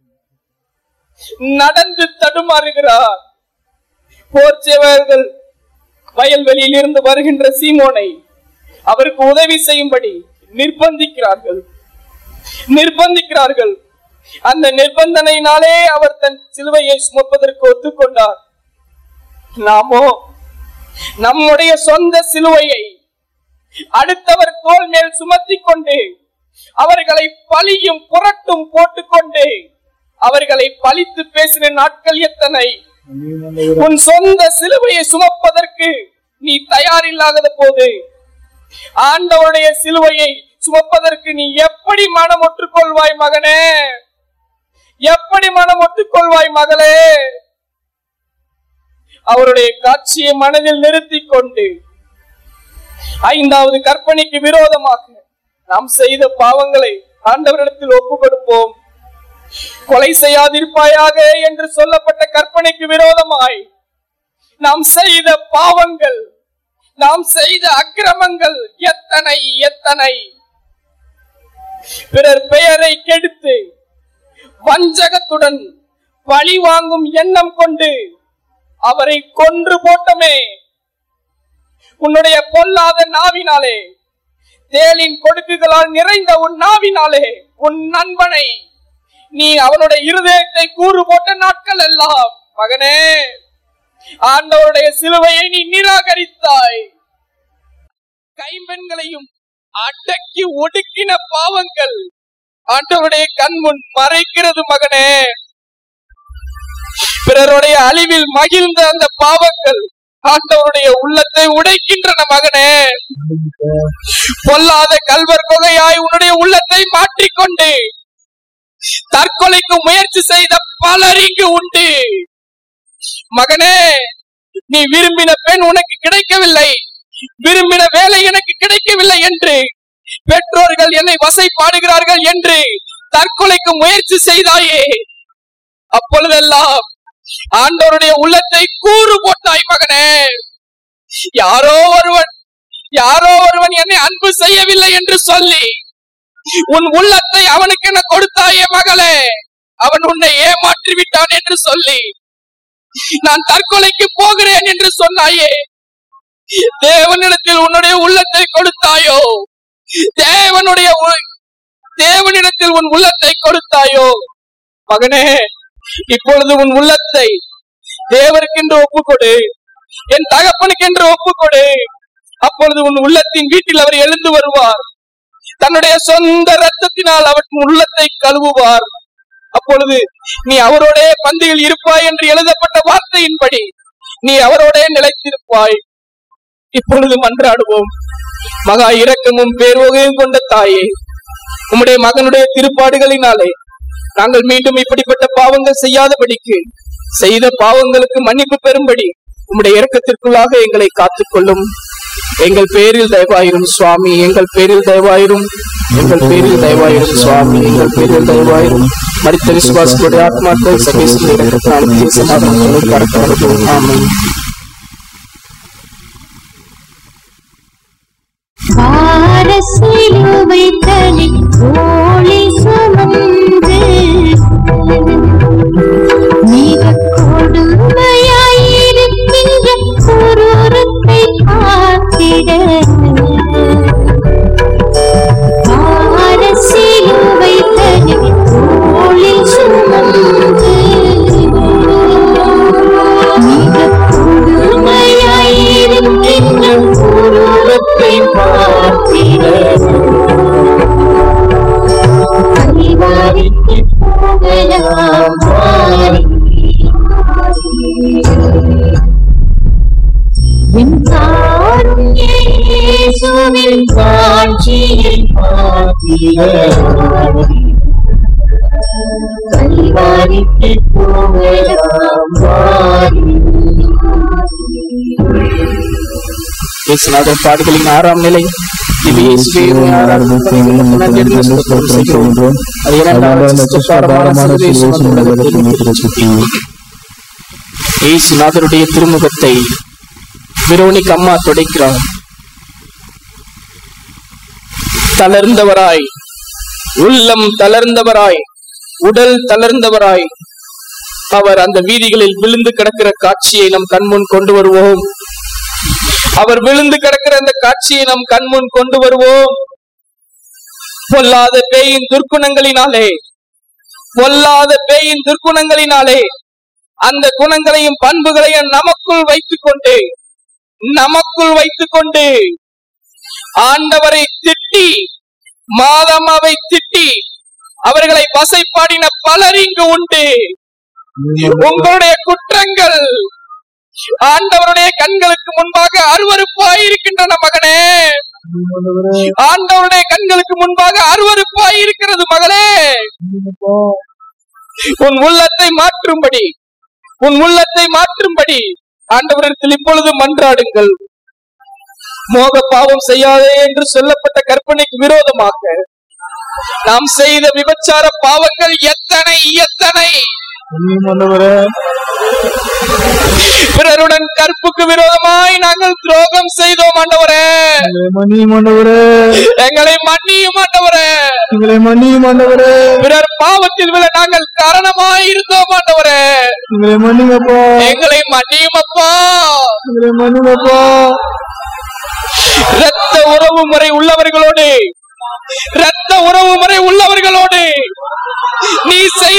நடந்து தடுமாறுகிறார் போர் சேவகர்கள் வயல்வெளியில் இருந்து வருகின்ற சீமோனை அவருக்கு உதவி செய்யும்படி நிர்பந்திக்கிறார்கள் நிர்பந்திக்கிறார்கள் அந்த நிர்பந்தனையினாலே அவர் தன் சிலுவையை சுமப்பதற்கு ஒத்துக்கொண்டார் நாமோ நம்முடைய சொந்த சிலுவையை அடுத்தவர் தோல் மேல் சுமத்திக் கொண்டு அவர்களை பழியும் புரட்டும் போட்டுக்கொண்டு அவர்களை பழித்து பேசின நாட்கள் எத்தனை உன் சொந்த சிலுவையை சுமப்பதற்கு நீ தயாரில்லாத போது ஆண்டவருடைய சிலுவையை சுமப்பதற்கு நீ எப்படி மனம் ஒற்றுக்கொள்வாய் மகனே எப்படி மனம் ஒற்றுக்கொள்வாய் மகளே அவருடைய காட்சியை மனதில் நிறுத்திக் கொண்டு ஐந்தாவது கற்பனைக்கு விரோதமாக நாம் செய்த பாவங்களை ஆண்டவரிடத்தில் ஒப்பு கொடுப்போம் கொலை செய்யாதிருப்பாயாக என்று சொல்லப்பட்ட கற்பனைக்கு விரோதமாய் நாம் செய்த பாவங்கள் நாம் செய்த அக்கிரமங்கள் எத்தனை எத்தனை பிறர் பெயரை கெடுத்து வஞ்சகத்துடன் பழி வாங்கும் எண்ணம் கொண்டு அவரை கொன்று போட்டமே உன்னுடைய பொல்லாத நாவினாலே தேளின் கொடுக்குகளால் நிறைந்த உன் நாவினாலே உன் நண்பனை நீ அவனுடைய இருதயத்தை கூறு போட்ட நாட்கள் எல்லாம் மகனே ஆண்டவருடைய சிலுவையை நீ நிராகரித்தாய் கைம்பெண்களையும் அடக்கி ஒடுக்கின பாவங்கள் ஆண்டவருடைய கண் முன் மறைக்கிறது மகனே பிறருடைய அழிவில் மகிழ்ந்த அந்த பாவங்கள் ஆண்டவருடைய உள்ளத்தை உடைக்கின்றன மகனே பொல்லாத கல்வர் கொகையாய் உன்னுடைய உள்ளத்தை மாற்றிக்கொண்டு தற்கொலைக்கு முயற்சி செய்த பலர் இங்கு உண்டு மகனே நீ விரும்பின பெண் உனக்கு கிடைக்கவில்லை விரும்பின வேலை எனக்கு கிடைக்கவில்லை என்று பெற்றோர்கள் என்னை வசைப்பாடுகிறார்கள் என்று தற்கொலைக்கு முயற்சி செய்தாயே அப்பொழுதெல்லாம் ஆண்டவருடைய உள்ளத்தை கூறு போட்டாய் மகனே யாரோ ஒருவன் யாரோ ஒருவன் என்னை அன்பு செய்யவில்லை என்று சொல்லி உன் உள்ளத்தை அவனுக்கு என கொடுத்தாயே மகளே அவன் உன்னை ஏமாற்றி விட்டான் என்று சொல்லி நான் தற்கொலைக்கு போகிறேன் என்று சொன்னாயே தேவனிடத்தில் உன்னுடைய உள்ளத்தை கொடுத்தாயோ தேவனுடைய உ- தேவனிடத்தில் உன் உள்ளத்தை கொடுத்தாயோ மகனே இப்பொழுது உன் உள்ளத்தை தேவருக்கென்று ஒப்புக்கொடு என் தகப்பனுக்கென்று ஒப்புக்கொடு அப்பொழுது உன் உள்ளத்தின் வீட்டில் அவர் எழுந்து வருவார் தன்னுடைய சொந்த ரத்தத்தினால் அவர் உன் உள்ளத்தை கழுவுவார் அப்பொழுது நீ அவரோடே பந்தியில் இருப்பாய் என்று எழுதப்பட்ட வார்த்தையின்படி நீ அவரோடே நிலைத்திருப்பாய் இப்பொழுது மன்றாடுவோம் மகா இரக்கமும் பேர்வகையும் கொண்ட தாயே உம்முடைய மகனுடைய திருப்பாடுகளினாலே நாங்கள் மீண்டும் இப்படிப்பட்ட பாவங்கள் செய்யாதபடிக்கு செய்த பாவங்களுக்கு மன்னிப்பு பெறும்படி உம்முடைய இரக்கத்திற்குள்ளாக எங்களை காத்துக்கொள்ளும் எங்கள் பேரில் தயவாயிரும் சுவாமி எங்கள் பேரில் தயவாயிரும் எங்கள் பேரில் தயவாயிரும் சுவாமி எங்கள் பேரில் தயவாயிரும் மரித்த விசுவாசத்துடைய ஆத்மாக்கள் சகேஸ்வரர் சமாதானங்களை கரப்படுத்தும் ஆமென் பாரசிலுவை தனி தோழி சுமந்து மிக கொடுமையாயிருக்கின்ற குரூரத்தை பார்த்திட பாரசிலுவை தனி தோழி சுமந்து மிக கொடுமையாயிருக்கின்ற குரூரத்தை பார்த்திட பரிவாரிக்கு போகலாம் வாரி. என் காருண்ய இயேசுவின் காட்சியை பார்த்திட பரிவாரிக்கு போகலாம் வாரி. இயேசுநாதர் பாடுகளின் ஆறாம் நிலை இது இயேசுவே உம்மை ஆராதித்து உமக்கு நன்றி ஸ்தோத்திரம் செய்கிறோம். அது இரண்டாவது சிஸ்டபாரமான சிலுவை சுமந்தவர்களுக்கு இயேசுநாதருடைய திருமுகத்தை வெரோனிக் அம்மா துடைக்கிறார் தளர்ந்தவராய் உள்ளம் தளர்ந்தவராய் உடல் தளர்ந்தவராய் அவர் அந்த வீதிகளில் விழுந்து கிடக்கிற காட்சியை நம் கண்முன் கொண்டு வருவோம் அவர் விழுந்து கிடக்கிற அந்த காட்சியை நம் கண்முன் கொண்டு வருவோம் பொல்லாத பேயின் துர்க்குணங்களினாலே பொல்லாத பேயின் துர்க்குணங்களினாலே அந்த குணங்களையும் பண்புகளையும் நமக்குள் வைத்துக் கொண்டு நமக்குள் வைத்துக் கொண்டு ஆண்டவரை திட்டி மாதமாவை திட்டி அவர்களை வசைப்பாடின பலர் இங்கு உண்டு உங்களுடைய குற்றங்கள் ஆண்டவருடைய கண்களுக்கு முன்பாக அருவருப்பாய் இருக்கின்றன மகனே ஆண்டவருடைய கண்களுக்கு முன்பாக அருவருப்பாய் இருக்கிறது மகளே உன் உள்ளத்தை மாற்றும்படி உன் உள்ளத்தை மாற்றும்படி ஆண்டவரிடத்தில் இப்பொழுது மன்றாடுங்கள் மோக பாவம் செய்யாதே என்று சொல்லப்பட்ட கற்பனைக்கு விரோதமாக நாம் செய்த விபச்சார பாவங்கள் எத்தனை எத்தனை பிறருடன் கற்புக்கு விரோதமாய் நாங்கள் துரோகம் செய்தோம் ஆண்டவரே மன்னியும் ஆண்டவரே எங்களை மன்னியும் ஆண்டவரே எங்களை மன்னியும் ஆண்டவரே பிறர் பாவத்தில் விழ நாங்கள் காரணமாய் இருந்தோம் ஆண்டவரே எங்களை மன்னிங்கப்பா எங்களை மன்னியும் அப்பா எங்களை மன்னிங்கப்பா இரத்த உறவு முறை உள்ளவர்களோடு இரத்த உறவு முறை உள்ளவர்களோடு நீ செய்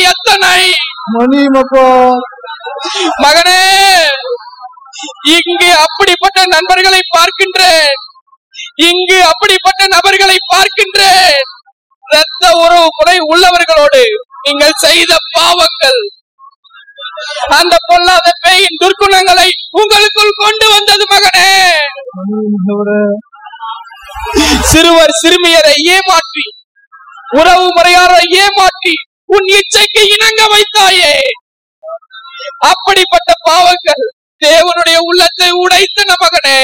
எத்தனை மன்னியுமப்பா மகனே இங்கு அப்படிப்பட்ட நண்பர்களை பார்க்கின்றேன் இங்கு அப்படிப்பட்ட நபர்களை பார்க்கின்றேன் இரத்த உறவு முறை உள்ளவர்களோடு நீங்கள் செய்த பாவங்கள் அந்த பொல்லாத பேயின் துர்க்குணங்களை உங்களுக்குள் கொண்டு வந்தது மகனே மன்னியுமண்டவரே சிறுவர் சிறுமியரை ஏமாற்றி உறவு முறையாரை ஏமாற்றி உன் இச்சைக்கு இணங்க வைத்தாயே அப்படிப்பட்ட பாவங்கள் தேவனுடைய உள்ளத்தை உடைத்தன மகனே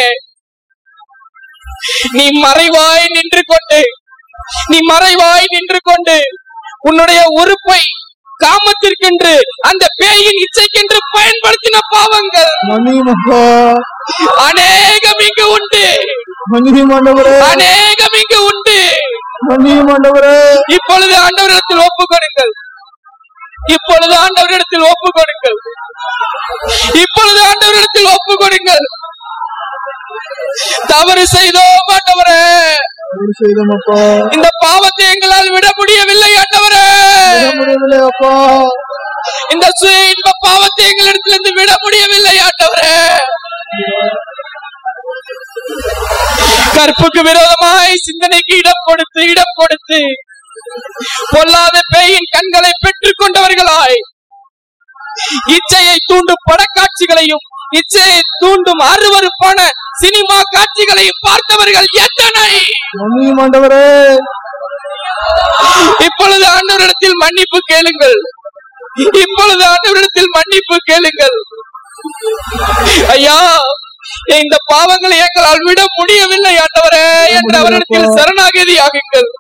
நீ மறைவாய் நின்று கொண்டு நீ மறைவாய் நின்று கொண்டு உன்னுடைய உறுப்பை காமத்திற்கென்று அந்த பேயின் இச்சைக்கென்று பயன்படுத்தின பாவங்கள் மன்னியுமப்பா அநேகம் இங்கு உண்டு மன்னியுமாண்டவரே அநேகம் இங்கு உண்டு மன்னியுமாண்டவரே இப்பொழுது ஆண்டவரிடத்தில் ஒப்பு கொடுங்கள் இப்பொழுது ஆண்டவரிடத்தில் ஒப்பு கொடுங்கள் இப்பொழுது ஆண்டவரிடத்தில் ஒப்பு கொடுங்கள் தவறு செய்தோம் ஆண்டவரே தவறு செய்தோமப்பா இந்த பாவத்தை எங்களால் விட முடியவில்லை ஆண்டவரே விட முடியவில்லை அப்பா இந்த சுய இன்ப பாவத்தை எங்களிடத்திலிருந்து விட முடியவில்லை ஆண்டவரே கற்புக்கு விரோதமாய் சிந்தனைக்கு இடம் கொடுத்து இடம் கொடுத்து பொல்லாத பேயின் கண்களை பெற்றுக் கொண்டவர்களாய் இச்சையை தூண்டும் படக்காட்சிகளையும் இச்சையை தூண்டும் அருவருப்பான சினிமா காட்சிகளையும் பார்த்தவர்கள் எத்தனை மன்னியுமாண்டவரே இப்பொழுது ஆண்டவரிடத்தில் மன்னிப்பு கேளுங்கள் இப்பொழுது ஆண்டவரிடத்தில் மன்னிப்பு கேளுங்கள் ஐயா இந்த பாவங்களை எங்களால் விட முடியவில்லை ஆண்டவரே என்று அவரிடத்தில் சரணாகதி ஆகுங்கள்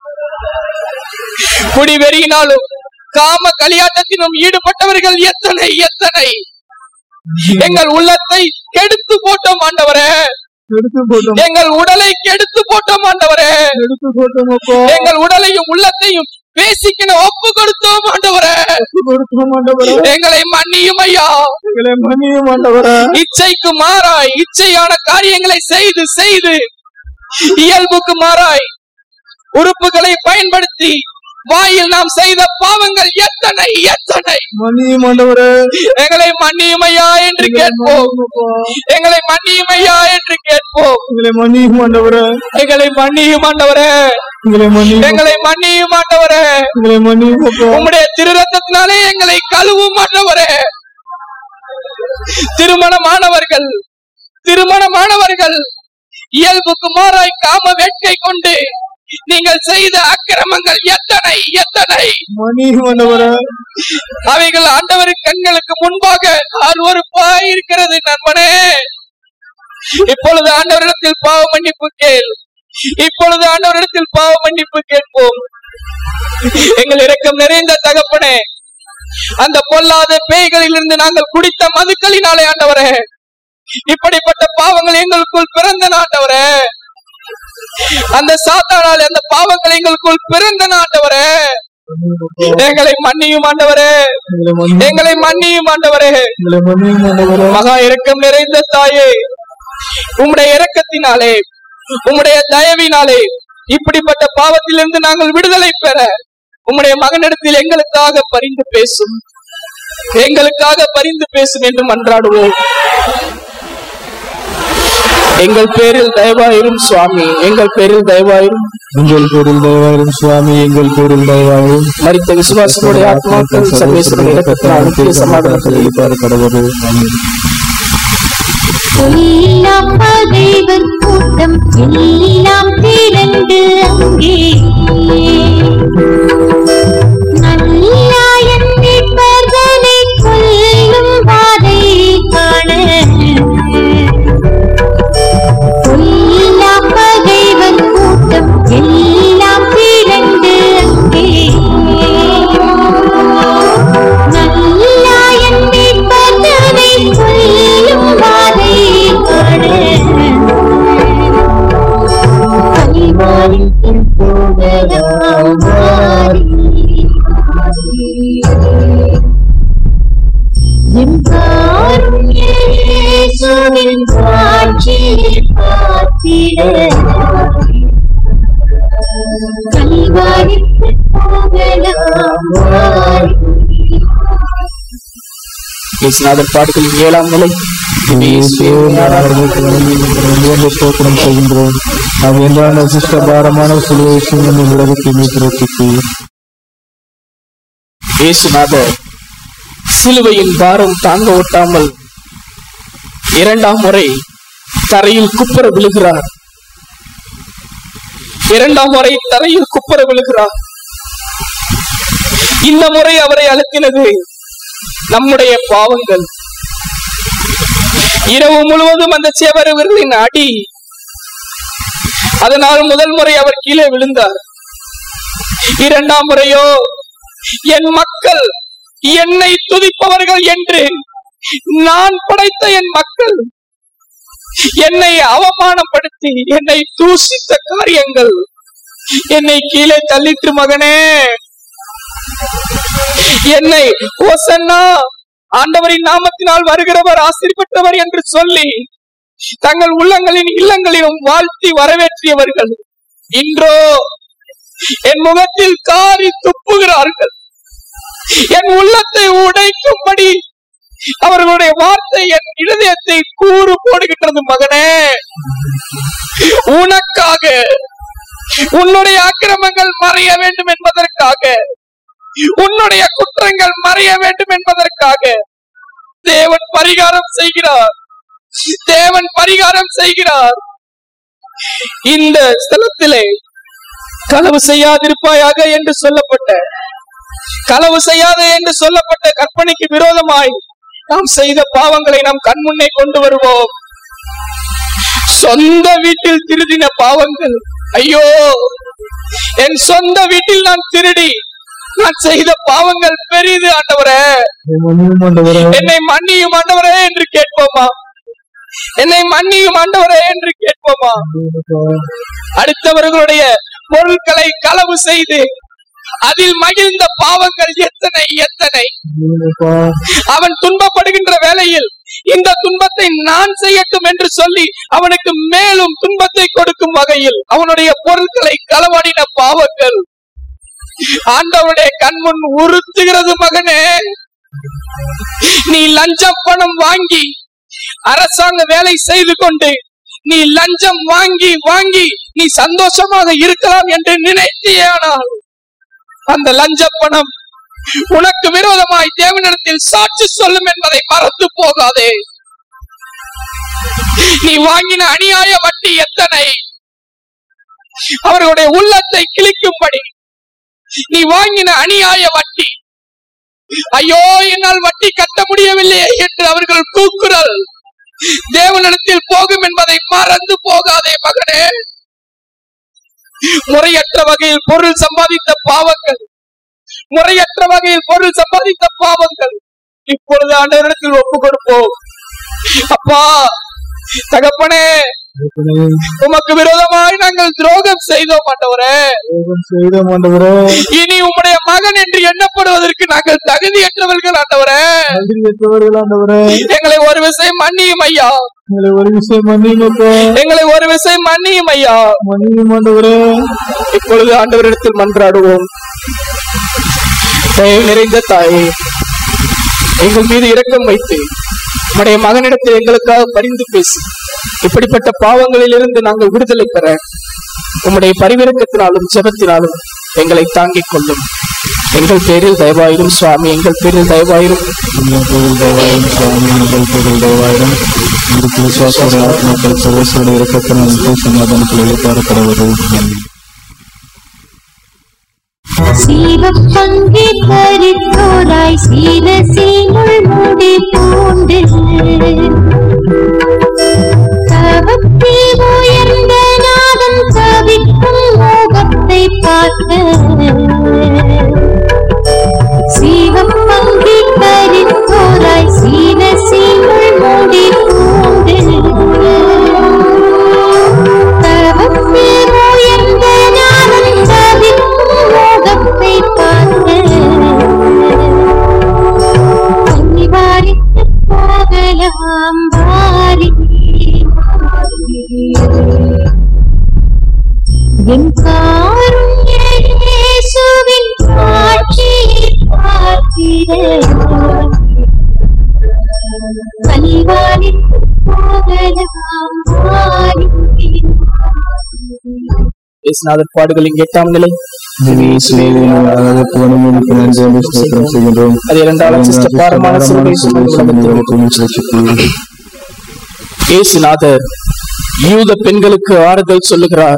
குடிவெறியினாலும் காம களியாட்டத்திலும் ஈடுபட்டவர்கள் எத்தனை எத்தனை எங்கள் உள்ளத்தை கெடுத்து போட்டோம் ஆண்டவரே எடுத்து போட்டோம் எங்கள் உடலை கெடுத்து போட்டோம் ஆண்டவரே எடுத்து போட்டோம் அப்பா எங்கள் உடலையும் உள்ளத்தையும் பேசிக்கின ஒப்பு கொடுத்தோம் ஆண்டவரே எடுத்து கொடுத்தோம் ஆண்டவரே எங்களை மன்னியும் ஐயா எங்களை மன்னியும் ஆண்டவரே இச்சைக்கு மாறாய் இச்சையான காரியங்களை செய்து செய்து இயல்புக்கு மாறாய் உறுப்புகளை பயன்படுத்தி வாயில் நாம் செய்த பாவங்கள் எத்தனை எத்தனை மன்னியும் ஆண்டவரே எங்களை மன்னியும் ஐயா என்று எங்களை கேட்போம் மன்னியும் அப்பா எங்களை மன்னியும் ஐயா என்று கேட்போம் எங்களை மன்னியும் ஆண்டவரே எங்களை மன்னியும் ஆண்டவரே எங்களை மன்னியும் எங்களை மன்னியும் ஆண்டவரே எங்களை மன்னியும் அப்பா உம்முடைய திருரத்தத்தினாலே எங்களை கழுவும் ஆண்டவரே திருமணமானவர்கள் திருமணமானவர்கள் இயல்புக்கு மாறாய் காம வேட்கை கொண்டு நீங்கள் செய்த அக்கிரமங்கள் எத்தனை எத்தனை மன்னியும் ஆண்டவரே அவைகள் ஆண்டவர் கண்களுக்கு முன்பாக அருவருப்பாய் இருக்கிறது நண்பனே இப்பொழுது ஆண்டவரிடத்தில் பாவ மன்னிப்பு கேள் இப்பொழுது ஆண்டவரிடத்தில் பாவ மன்னிப்பு கேட்போம் எங்கள் இரக்கம் நிறைந்த தகப்பனே அந்த பொல்லாத பேய்களிலிருந்து நாங்கள் குடித்த மதுக்களினாலே ஆண்டவரே இப்படிப்பட்ட பாவங்கள் எங்களுக்குள் பிறந்த ஆண்டவரே அந்த சாத்தானாலே அந்த பாவங்கள் எங்களுக்குள் பிறந்த ஆண்டவரே எங்களை மன்னியும் ஆண்டவரே எங்களை மன்னியும் எங்களை மன்னியும் ஆண்டவரே எங்களை மன்னியும் ஆண்டவரே மகா இரக்கம் நிறைந்த தாயே உம்முடைய இரக்கத்தினாலே உம்முடைய தயவினாலே இப்படிப்பட்ட பாவத்திலிருந்து நாங்கள் விடுதலை பெற உம்முடைய மகனிடத்தில் எங்களுக்காக பரிந்து பேசும் எங்களுக்காக பரிந்து பேசும் என்று மன்றாடுவோம் எங்கள் பேரில் தயவாயிரும் சுவாமி எங்கள் பேரில் தயவாயிரும் எங்கள் பேரில் தயவாயிரும் சுவாமி எங்கள் பேரில் தயவாயிரும் மரித்த விசுவாசனுடைய ஆத்மாக்கள் சர்வேஸ்வரனுடைய இரக்கத்தினால் நித்திய சமாதானத்தில் இருப்பார் கடவுள் எல்லாம் பகைவர் கூட்டம் எல்லாம் திரண்டு அங்கே நல்லாயன் மீட்பர்களை கொல்லும் வாதை காண எல்லாம் பகைவர் கூட்டம் எல்லாம் திரண்டு அங்கே நல்லாயன் மீட்பர்களை கொல்லும் வாதை காண கலிமாரின் போகலாம் மாறி என் காருண்யேசுவின் காட்சியை பார்த்திட கல்வாரிக்கு போகலாம் மாறி இயேசுநாதர் பாடுகளின் ஏழாம் நிலை ஸ்தோத்திரம் செய்கின்றோம் நாம் என்றான சிஷ்ட பாரமான சிலுவை சுமந்து உலகத்தை மீட்பிறப்பித்து இயேசுநாதர் சிலுவையின் பாரம் தாங்க ஒட்டாமல் இரண்டாம் முறை தரையில் குப்புற விழுகிறார் இரண்டாம் முறை தரையில் குப்புற விழுகிறார் இந்த முறை அவரை அழுத்தினது நம்முடைய பாவங்கள் இரவு முழுவதும் அந்த சேவரவர்களின் அடி அதனால் முதல் முறை அவர் கீழே விழுந்தார் இரண்டாம் முறையோ என் மக்கள் என்னை துதிப்பவர்கள் என்று நான் படைத்த என் மக்கள் என்னை அவமானப்படுத்தி என்னை தூசித்த காரியங்கள் என்னை கீழே தள்ளிட்டு மகனே என்னை ஓசன்னா ஆண்டவரின் நாமத்தினால் வருகிறவர் ஆசிரியப்பட்டவர் என்று சொல்லி தங்கள் உள்ளங்களின் இல்லங்களிலும் வாழ்த்தி வரவேற்றியவர்கள் இன்றோ என் முகத்தில் காரி துப்புகிறார்கள் என் உள்ளத்தை உடைக்கும்படி அவர்களுடைய வார்த்தை என் இருதயத்தை கூறு போடுகின்றது மகனே உனக்காக உன்னுடைய அக்கிரமங்கள் மறைய வேண்டும் என்பதற்காக உன்னுடைய குற்றங்கள் மறைய வேண்டும் என்பதற்காக தேவன் பரிகாரம் செய்கிறார் தேவன் பரிகாரம் செய்கிறார் இந்த ஸ்தலத்திலே களவு செய்யாதிருப்பாயாக என்று சொல்லப்பட்ட களவு செய்யாத என்று சொல்லப்பட்ட கற்பனைக்கு விரோதமாய் நாம் செய்த பாவங்களை நாம் கண்முன்னே கொண்டு வருவோம் சொந்த வீட்டில் திருடின பாவங்கள் ஐயோ என் சொந்த வீட்டில் நான் திருடி நான் செய்த பாவங்கள் பெரிது ஆண்டவரே மன்னியும் ஆண்டவரே என்னை மன்னியும் ஆண்டவரே என்று கேட்போமா என்னை மன்னியும் ஆண்டவரே என்று கேட்போமா அடுத்தவர்களுடைய பொருட்களை களவு செய்து அதில் மகிழ்ந்த பாவங்கள் எத்தனை எத்தனை அவன் துன்பப்படுகின்ற வேளையில் இந்த துன்பத்தை நான் செய்யட்டும் என்று சொல்லி அவனுக்கு மேலும் துன்பத்தை கொடுக்கும் வகையில் அவனுடைய பொருட்களை களவாடின பாவங்கள் ஆண்டவனுடைய கண்முன் உறுத்துகிறது மகனே நீ லஞ்சம் பணம் வாங்கி அரசாங்க வேலை செய்து கொண்டு நீ லஞ்சம் வாங்கி வாங்கி நீ சந்தோஷமாக இருக்கலாம் என்று நினைத்தியானால் அந்த லஞ்ச பணம் உனக்கு விரோதமாய் தேவனிடத்தில் சாட்சி சொல்லும் என்பதை மறந்து போகாதே நீ வாங்கின அநியாய வட்டி எத்தனை அவர்களுடைய உள்ளத்தை கிழிக்கும்படி நீ வாங்கின அநியாய வட்டி ஐயோ என்னால் வட்டி கட்ட முடியவில்லையே என்று அவர்கள் கூக்குரல் தேவனிடத்தில் போகும் என்பதை மறந்து போகாதே மகனே முறையற்ற வகையில் பொருள் சம்பாதித்த பாவங்கள் முறையற்ற வகையில் பொருள் சம்பாதித்த பாவங்கள் இப்பொழுது ஆண்டவரிடத்தில் ஒப்பு கொடுப்போம் அப்பா தகப்பனே உமக்கு விரோதமாய் நாங்கள் துரோகம் செய்தோம் ஆண்டவரே செய்த ஆண்டவரே இனி உம்முடைய மகன் என்று எண்ணப்படுவதற்கு நாங்கள் தகுதியற்றவர்கள் ஆண்டவரே நன்றியற்றவர்கள் ஆண்டவரே எங்களை ஒரு விஷயம் மன்னியும் ஐயா எங்களை ஒரு விஷயம் மன்னியுங்கப்பா எங்களை ஒரு விஷயம் மன்னியும் ஐயா மன்னியும் ஆண்டவரே இப்பொழுது ஆண்டவரிடத்தில் மன்றாடுவோம் தயவு நிறைந்த தாயே எங்கள் மீது இரக்கம் வைத்து உம்முடைய மகனிடத்தில் எங்களுக்காக பரிந்து பேசி இப்படிப்பட்ட பாவங்களிலிருந்து நாங்கள் விடுதலை பெற உம்முடைய பரிவிறக்கத்தினாலும் ஜெபத்தினாலும் எங்களை தாங்கிக் கொள்ளும் எங்கள் பேரில் தயவாயிரும் சுவாமி எங்கள் பேரில் தயவாயிரும் எங்கள் பேரில் தயவாயிரம் சுவாமி எங்கள் பேரில் தயவாயிரம் இந்த விசுவாசோட ஆத்மாக்கள் சர்வசோட இறக்கத்தினால் சமாதானத்தில் எழுப்பாரப்படுவது நன்றி சீவப்பங்கி கரித்தோராய் சீரசீனுள் முடி பூண்டு தவத்தி உயர்ந்த நாதம் தவிக்கும் மோகத்தை பார்க்க சீவப்பங்கி கரித்தோராய் சீரசீனுள் முடி பூண்டு தவத்தி உயர்ந்த நாதம் தவிக்கும் மோகத்தை பார்க்க பணிவாரித்து போகலாம் வாரி என் காருண்ய இயேசுவின் காட்சியை பார்க்கிறேன் கல்வாரின் போகலாம் வாரி இயேசுநாதர் பாடுகளின் எட்டாம் நிலை செய்கின்றோம் அது இரண்டாவது சிஸ்டர் பாரமான சிலுவை சுமந்து உலகத்தில் இயேசுநாதர் யூத பெண்களுக்கு ஆறுதல் சொல்லுகிறார்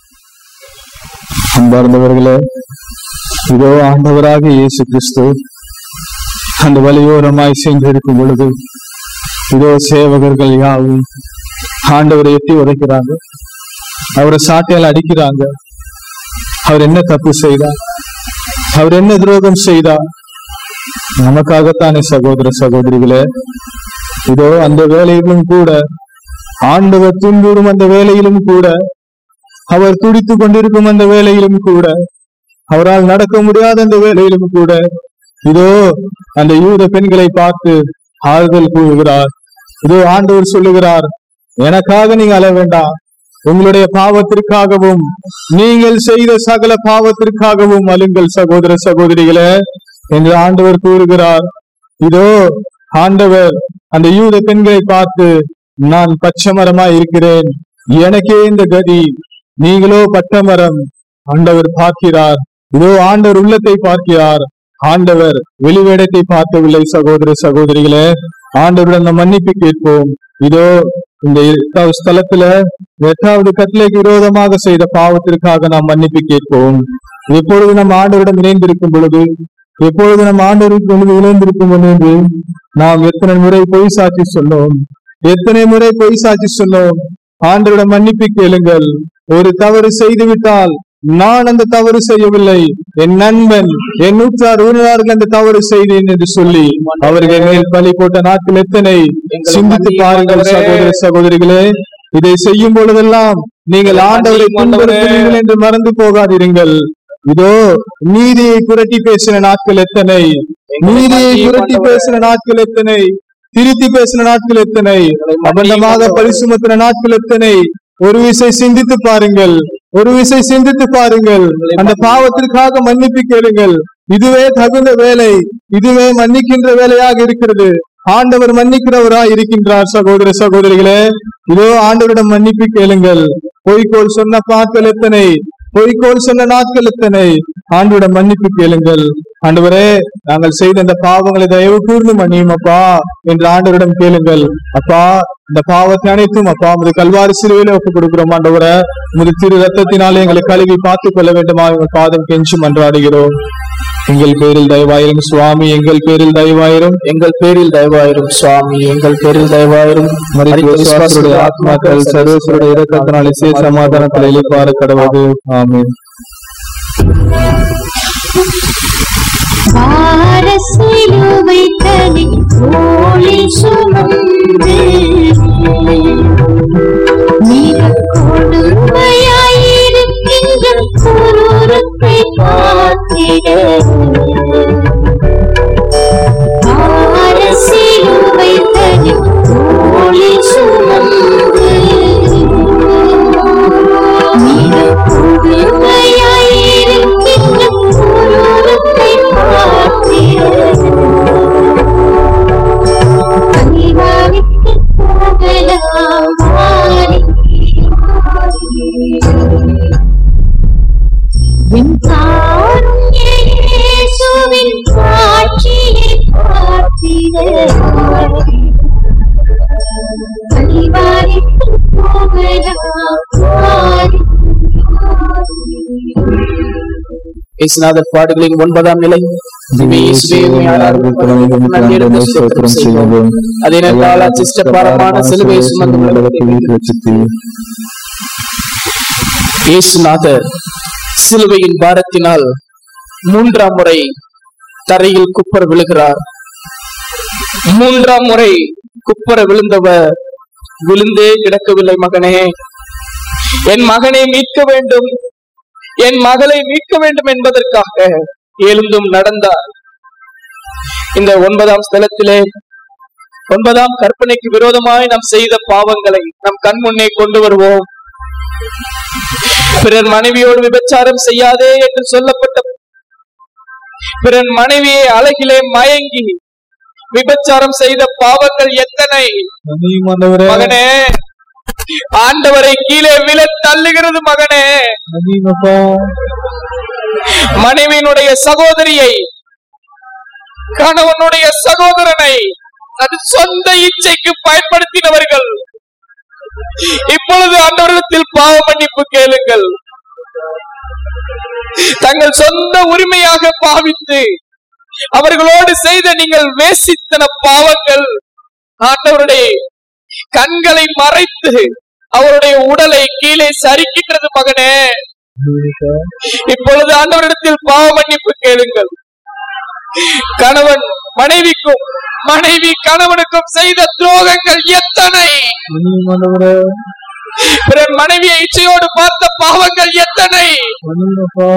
அன்பார்ந்தவர்களே இதோ ஆண்டவராக இயேசு கிறிஸ்து அந்த வழியோரமாய் சென்றிருக்கும் பொழுது இதோ சேவகர்கள் யாவும் ஆண்டவரை எட்டி உதைக்கிறாங்க அவரை சாட்டையால் அடிக்கிறாங்க அவர் என்ன தப்பு செய்தார் அவர் என்ன துரோகம் செய்தார் நமக்காகத்தானே சகோதர சகோதரிகளே இதோ அந்த வேலையிலும் கூட ஆண்டவர் துன்புறும் அந்த வேலையிலும் கூட அவர் துடித்துக் கொண்டிருக்கும் அந்த வேலையிலும் கூட அவரால் நடக்க முடியாத அந்த வேலையிலும் கூட இதோ அந்த யூத பெண்களை பார்த்து ஆறுதல் கூறுகிறார் இதோ ஆண்டவர் சொல்லுகிறார் எனக்காக நீங்க அழ வேண்டாம் உங்களுடைய பாவத்திற்காகவும் நீங்கள் செய்த சகல பாவத்திற்காகவும் அழுங்கள் சகோதர சகோதரிகளே என்று ஆண்டவர் கூறுகிறார் இதோ ஆண்டவர் அந்த யூத பெண்களை பார்த்து நான் பச்சை மரமாய் இருக்கிறேன் எனக்கே இந்த கதி நீங்களோ பட்டமரம் ஆண்டவர் பார்க்கிறார் இதோ ஆண்டவர் உள்ளத்தை பார்க்கிறார் ஆண்டவர் வெளிவேடத்தை பார்க்கவில்லை சகோதர சகோதரிகளே ஆண்டவருடன் நம்ம மன்னிப்பு கேட்போம் இதோ இந்த எட்டாவது ஸ்தலத்துல எட்டாவது கட்டளைக்கு விரோதமாக செய்த பாவத்திற்காக நாம் மன்னிப்பு கேட்போம் எப்பொழுது நம்ம ஆண்டவரிடம் இணைந்திருக்கும் பொழுது எப்பொழுது நம்ம ஆண்டவருக்கு பொழுது இணைந்திருக்கும் பொழுது நாம் எத்தனை முறை பொய் சாட்சி சொன்னோம் எத்தனை முறை பொய் சாட்சி சொன்னோம் ஆண்டவரிடம் மன்னிப்பு கேளுங்கள் ஒரு தவறு செய்துவிட்டால் நான் அந்த தவறு செய்யவில்லை என் நண்பன் என் உற்றார் உறவினர்கள் அந்த தவறு செய்தேன் என்று சொல்லி அவர்கள் மேல் பலி போட்ட நாட்கள் எத்தனை சிந்தித்து பாருங்கள் சகோதர சகோதரிகளே இதை செய்யும் பொழுதெல்லாம் நீங்கள் ஆண்டவரை துன்புறுத்துவீர்கள் என்று மறந்து போகாதிருங்கள் இதோ நீதியை புரட்டி பேசின நாட்கள் எத்தனை நீதியை புரட்டி பேசின நாட்கள் எத்தனை திருத்தி பேசின நாட்கள் எத்தனை அபண்டமாக பரிசுமத்தின நாட்கள் எத்தனை ஒரு விசை சிந்தித்து பாருங்கள் ஒரு விசை சிந்தித்து பாருங்கள் அந்த பாவத்திற்காக மன்னிப்பு கேளுங்கள் இதுவே தகுந்த வேலை இதுவே மன்னிக்கின்ற வேலையாக இருக்கிறது ஆண்டவர் மன்னிக்கிறவராய் இருக்கின்றார் சகோதர சகோதரிகளே இதோ ஆண்டவரிடம் மன்னிப்பு கேளுங்கள் பொய்கோள் சொன்ன பாட்கள் எத்தனை பொய்கோள் சொன்ன நாட்கள் எத்தனை ஆண்டவரிடம் மன்னிப்பு கேளுங்கள் ஆண்டவரே நாங்கள் செய்த இந்த பாவங்களை தயவு கூர்ந்து மன்னியும் அப்பா என்று ஆண்டவரிடம் கேளுங்கள் அப்பா இந்த பாவத்தை அனைத்தும் அப்பா உமது கல்வாரி சிலுவையில ஒப்புக் கொடுக்கிறோம் ஆண்டவரை உமது திரு ரத்தத்தினாலே எங்களை கழுவி பார்த்துக் கொள்ள வேண்டுமா உங்கள் பாதம் கெஞ்சி மன்றாடுகிறோம் எங்கள் பேரில் தயவாயிரும் சுவாமி எங்கள் பேரில் தயவாயிரும் எங்கள் பேரில் தயவாயிரும் சுவாமி எங்கள் பேரில் தயவாயிரும் மரித்த விசுவாசருடைய ஆத்மாக்கள் சர்வேஸ்வருடைய இரக்கத்தினால் இசை சமாதானத்தில் இழைப்பார கடவுது ஆமென் பாரசிலுவை தனி தோளில் சுமந்து மிக கொடுமையாயிருக்கின்ற குரூரத்தை பார்த்திட பாரசிலுவை தனி தோளில் சுமந்து மிக கொடுமையாயிருக்கின்ற குரூரத்தை பார்த்திட கனிவாவிற்கு போகலாம் வாரி. என் காருண்ய இயேசுவின் காட்சியை பார்த்திட கனிவாவிற்கு போகலாம் வாரி. இயேசுநாதர் பாடுகளின் ஒன்பதாம் நிலை இயேசுவே, உம்மை ஆராதிக்கிறோம். நன்றி எடுத்து ஸ்தோத்திரம் செய்வோம். அதே நேரத்தில் சிஸ்டர் பாரமான சிலுவையை சுமந்து கொண்டு இயேசுநாதர் சிலுவையின் பாரத்தினால் மூன்றாம் முறை தரையில் குப்பர விழுகிறார் மூன்றாம் முறை குப்பர விழுந்தவர் விழுந்தே கிடக்கவில்லை மகனே என் மகனை மீட்க வேண்டும் என் மகளை மீட்க வேண்டும் என்பதற்காக எழுந்தும் நடந்தார் இந்த ஒன்பதாம் ஸ்தலத்திலே ஒன்பதாம் கற்பனைக்கு விரோதமாய் நாம் செய்த பாவங்களை நம் கண் முன்னே கொண்டு வருவோம் பிறர் மனைவியோடு விபச்சாரம் செய்யாதே என்று சொல்லப்பட்ட பிறன் மனைவியை அழகிலே மயங்கி விபச்சாரம் செய்த பாவங்கள் எத்தனை மன்னியும் ஆண்டவரே மகனே ஆண்டவரை கீழே விழ தள்ளுகிறது மகனே மன்னியும் அப்பா மனைவியினுடைய சகோதரியை கணவனுடைய சகோதரனை அது சொந்த இச்சைக்கு பயன்படுத்தினவர்கள் இப்பொழுது ஆண்டவரிடத்தில் பாவ மன்னிப்பு கேளுங்கள் தங்கள் சொந்த உரிமையாக பாவித்து அவர்களோடு செய்த நீங்கள் வேசித்தன பாவங்கள் ஆண்டவருடைய கண்களை மறைத்து அவருடைய உடலை கீழே சரிக்கின்றது மகனே இப்பொழுது ஆண்டவரிடத்தில் பாவ மன்னிப்பு கேளுங்கள் கணவன் மனைவிக்கும் மனைவி கணவனுக்கும் செய்த துரோகங்கள் எத்தனை மன்னியும் ஆண்டவரே பிறர் மனைவியை இச்சையோடு பார்த்த பாவங்கள் எத்தனை மன்னியும் அப்பா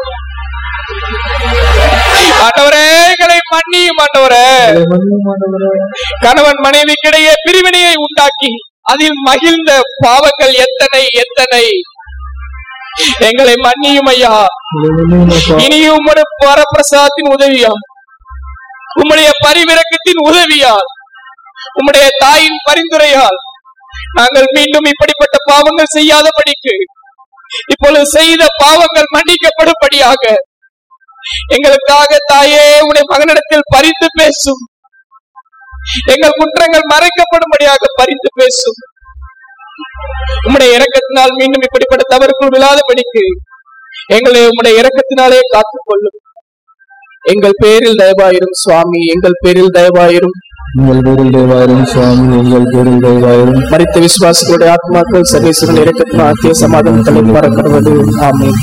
ஆண்டவரே எங்களை மன்னியும் ஆண்டவரே மன்னியும் ஆண்டவரே கணவன் மனைவிக்கிடையே பிரிவினையை உண்டாக்கி அதில் மகிழ்ந்த பாவங்கள் எத்தனை எத்தனை எங்களை மன்னியும் ஐயா மன்னியும் அப்பா இனியும் உம்முடைய வரப்பிரசாதத்தின் உதவியால் உம்முடைய பரிவிரக்கத்தின் உதவியால் உம்முடைய தாயின் பரிந்துரையால் நாங்கள் மீண்டும் இப்படிப்பட்ட பாவங்கள் செய்யாதபடிக்கு இப்பொழுது செய்த பாவங்கள் மன்னிக்கப்படும்படியாக எங்களுக்காக தாயே உடைய மகனிடத்தில் பரிந்து பேசும் எங்கள் குற்றங்கள் மறைக்கப்படும்படியாக பரிந்து பேசும் உம்முடைய இரக்கத்தினால் மீண்டும் இப்படிப்பட்ட தவறுக்குள் விழாதபடிக்கு எங்களை உம்முடைய இரக்கத்தினாலே காத்துக் கொள்ளும் எங்கள் பேரில் தயவாயிரும் சுவாமி எங்கள் பேரில் தயவாயிரும் உங்கள் பேரில் தேவாயிரம் சுவாமி எங்கள் பேரில் தேவாயிரம் மறித்த விசுவாசிகளுடைய ஆத்மாக்கள் சர்வேஸ்வரன் இரக்கத்தின் ஆத்திய சமாதானங்களை பறக்கிறது ஆமென்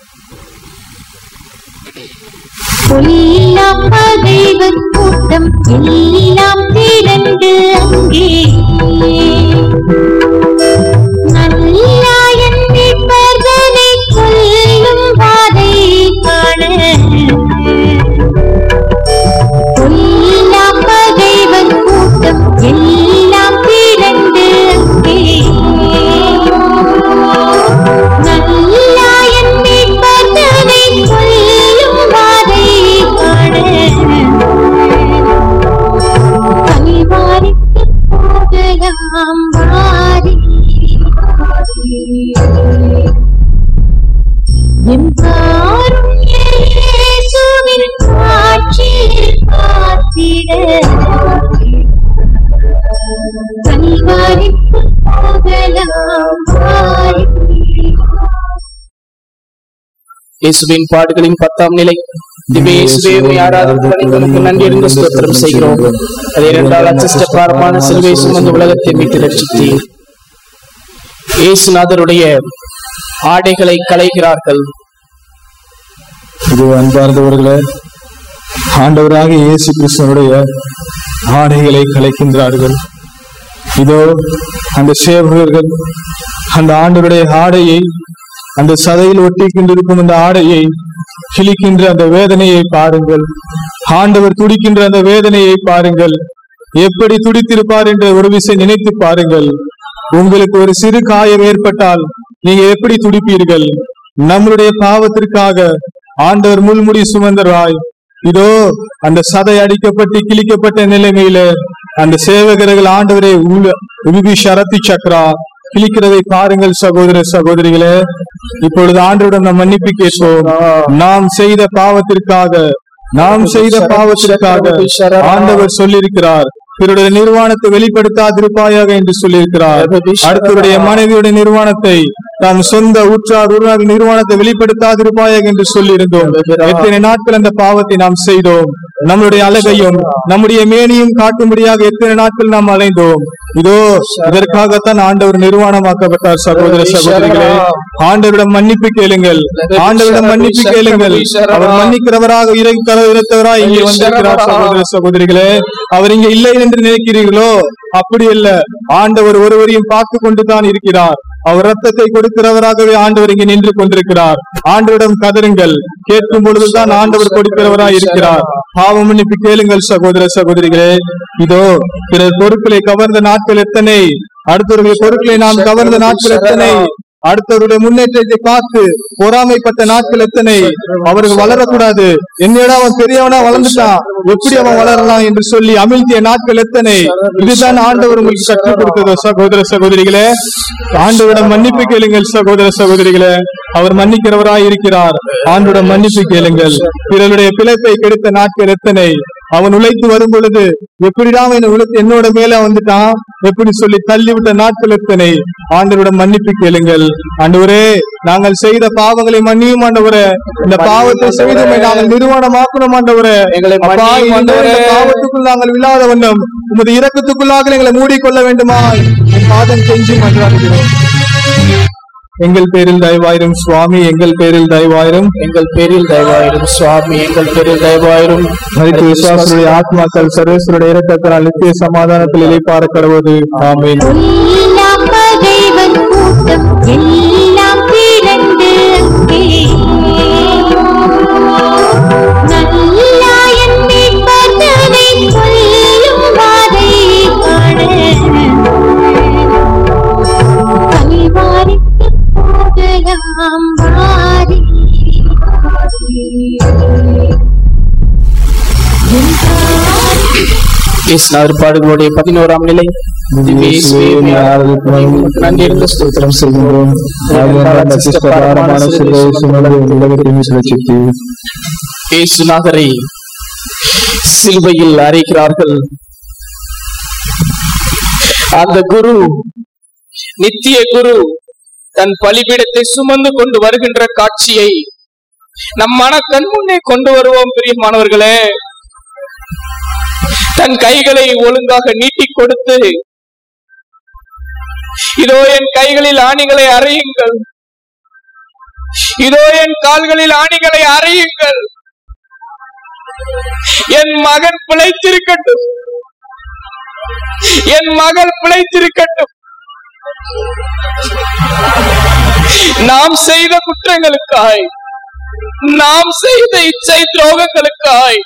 பொல்லாம் பகைவர் கூட்டம் எல்லாம் திரண்டு அங்கே நல்லாயன் மீட்பர்களை கொல்லும் பாதை காண பொல்லாம் பகைவர் கூட்டம் எல்லாம் திரண்டு அங்கே நல்லாயன் மீட்பர்களை கொல்லும் வாதை காண கல்வாரிக்கு போகலாம் வாரி எம் காருண்ய இயேசுவின் காட்சியில் பார்த்திட கல்வாரிக்கு போகலாம் வாரி இயேசுவின் பாடுகளின் பத்தாம் நிலை திவ்யேசுவே உம்மை ஆராதித்து வணங்குவதற்கு நன்றி இருந்த ஸ்தோத்திரம் செய்கிறோம் அதே இரண்டால் அச்சஸ்ட பாரமான சிலுவை சுமந்து உலகத்தை மீட்டு ரட்சித்தீர் இயேசுநாதருடைய ஆடைகளை களைகிறார்கள் இது அன்பார்ந்தவர்களே ஆண்டவராக இயேசு கிறிஸ்தனுடைய ஆடைகளை கலைக்கின்றார்கள் இதோ அந்த சேவகர்கள் அந்த ஆண்டவருடைய ஆடையை அந்த சதையில் ஒட்டி கொண்டிருக்கும் அந்த ஆடையை கிழிக்கின்ற அந்த வேதனையை பாருங்கள் ஆண்டவர் துடிக்கின்ற அந்த வேதனையை பாருங்கள் எப்படி துடித்திருப்பார் என்று ஒரு விஷயம் நினைத்து பாருங்கள் உங்களுக்கு ஒரு சிறு காயம் ஏற்பட்டால் நீங்க எப்படி துடிப்பீர்கள் நம்மளுடைய பாவத்திற்காக ஆண்டவர் முள்முடி சுமந்தராய் இதோ அந்த சதை அடிக்கப்பட்டு கிழிக்கப்பட்ட நிலைமையில அந்த சேவகர்கள் ஆண்டவரை உபி சரத்தி சக்ரா கிழிக்கிறதை பாருங்கள் சகோதர சகோதரிகளே இப்பொழுது ஆண்டவரிடம் நாம் மன்னிப்பு கேட்போம் நாம் செய்த பாவத்திற்காக நாம் செய்த பாவத்திற்காக ஆண்டவர் சொல்லியிருக்கிறார் பிறருடைய நிர்வாணத்தை வெளிப்படுத்தாதிருப்பாயாக என்று சொல்லியிருக்கிறார் அடுத்தவருடைய மனைவியுடைய நிர்வாணத்தை தான் சொந்த உற்றார் உறவினர் நிர்வாணத்தை வெளிப்படுத்தாதிருப்பாயாக என்று சொல்லியிருந்தோம் எத்தனை நாட்கள் அந்த பாவத்தை நாம் செய்தோம் நம்மளுடைய அழகையும் நம்முடைய மேனியும் காட்டும்படியாக எத்தனை நாட்கள் நாம் அலைந்தோம் இதோ இதற்காகத்தான் ஆண்டவர் நிர்வாணமாக்கப்பட்டார் சகோதர சகோதரிகளே ஆண்டவரிடம் மன்னிப்பு கேளுங்கள் ஆண்டவரிடம் மன்னிப்பு கேளுங்கள் அவர் மன்னிக்கிறவராக இறைத்தர இறைத்தவராக இங்கே வந்திருக்கிறார் சகோதர சகோதரிகளே அவர் இங்க இல்லை என்று நினைக்கிறீர்களோ அப்படி அல்ல ஆண்டவர் ஒருவரையும் பார்த்து கொண்டு தான் இருக்கிறார் அவர் ரத்தத்தை கொடுக்கிறவராகவே ஆண்டவர் இங்கே நின்று கொண்டிருக்கிறார் ஆண்டவரிடம் கதருங்கள் கேட்கும் பொழுதுதான் ஆண்டவர் கொடுக்கிறவராய் இருக்கிறார் பாவ மன்னிப்பு கேளுங்கள் சகோதர சகோதரிகளே இதோ பிறர் பொருட்களை கவர்ந்த நாட்கள் எத்தனை அடுத்தவர்கள் பொருட்களை நாம் கவர்ந்த நாட்கள் எத்தனை அடுத்தவருடைய முன்னேற்றத்தை பார்த்து பொறாமைப்பட்ட நாட்கள் எத்தனை அவருக்கு வளரக்கூடாது என்னடா அவன் பெரியவனா வளர்ந்துட்டான் எப்படி அவன் வளரலாம் என்று சொல்லி அமிழ்த்திய நாட்கள் எத்தனை இதுதான் ஆண்டவர் உங்களுக்கு கற்றுக் கொடுத்ததோ சகோதர சகோதரிகளே ஆண்டவரிடம் மன்னிப்பு கேளுங்கள் சகோதர சகோதரிகளே அவர் மன்னிக்கிறவராய் இருக்கிறார் ஆண்டோட மன்னிப்பு கேளுங்கள் பிறருடைய பிழைப்பை கெடுத்த நாட்கள் எத்தனை அவன் உழைத்து வரும் பொழுது எப்படிடா அவன் உழைத்து என்னோட மேல வந்துட்டான் எப்படி சொல்லி தள்ளிவிட்ட நாட்கள் எத்தனை ஆண்டவரோட மன்னிப்பு கேளுங்கள் ஆண்டவரே நாங்கள் செய்த பாவங்களை மன்னியும் ஆண்டவரே இந்த பாவத்தை செய்தமை நாங்கள் நிறுவனமாக்கணும் ஆண்டவரே எங்களை அப்பா, மன்னியும் இந்த ஆண்டவரே. பாவத்துக்குள் நாங்கள் விழாத வண்ணம் உமது இரக்கத்துக்குள்ளாக எங்களை மூடிக்கொள்ள வேண்டுமா உம் பாதம் கெஞ்சி மன்றாடுகிறோம் எங்கள் பேரில் தயவாயிரும் சுவாமி எங்கள் பேரில் தயவாயிரும் எங்கள் பேரில் தயவாயிரும் சுவாமி எங்கள் பேரில் தயவாயிரும் மனித விசுவாசருடைய ஆத்மாக்கள் சர்வேஸ்வருடைய இரக்கத்தினால் நித்திய சமாதானத்தில் இலைப்பார கடவுது ஆமீன் எல்லாம் பகைவன் கூட்டம் எல்லாம் திரண்டு அங்கே நல்லாயன் மீட்பதனை சொல்லும் வாதை காண கல்வாரிக்கு போகலாம் வாரி இயேசுநாதர் பாடுகளுடைய பதினோராம் நிலை திவ்ய இயேசுவே, உமக்கு நன்றி இருந்த ஸ்தோத்திரம் செய்கின்றோம் பாரமான சிலுவையை சுமந்து உலகத்தையும் சுழற்சித்தீர் இயேசுநாதரை சிலுவையில் அறைகிறார்கள் அந்த குரு நித்திய குரு தன் பலிபீடத்தை சுமந்து கொண்டு வருகின்ற காட்சியை நம் மன கண் முன்னே கொண்டு வருவோம் பிரியமானவர்களே தன் கைகளை ஒழுங்காக நீட்டிக் கொடுத்து இதோ என் கைகளில் ஆணிகளை அறையுங்கள் இதோ என் கால்களில் ஆணிகளை அறையுங்கள் என் மகன் பிழைத்திருக்கட்டும் என் மகள் பிழைத்திருக்கட்டும் நாம் செய்த குற்றங்களுக்காய் நாம் செய்த இச்சை துரோகங்களுக்காய்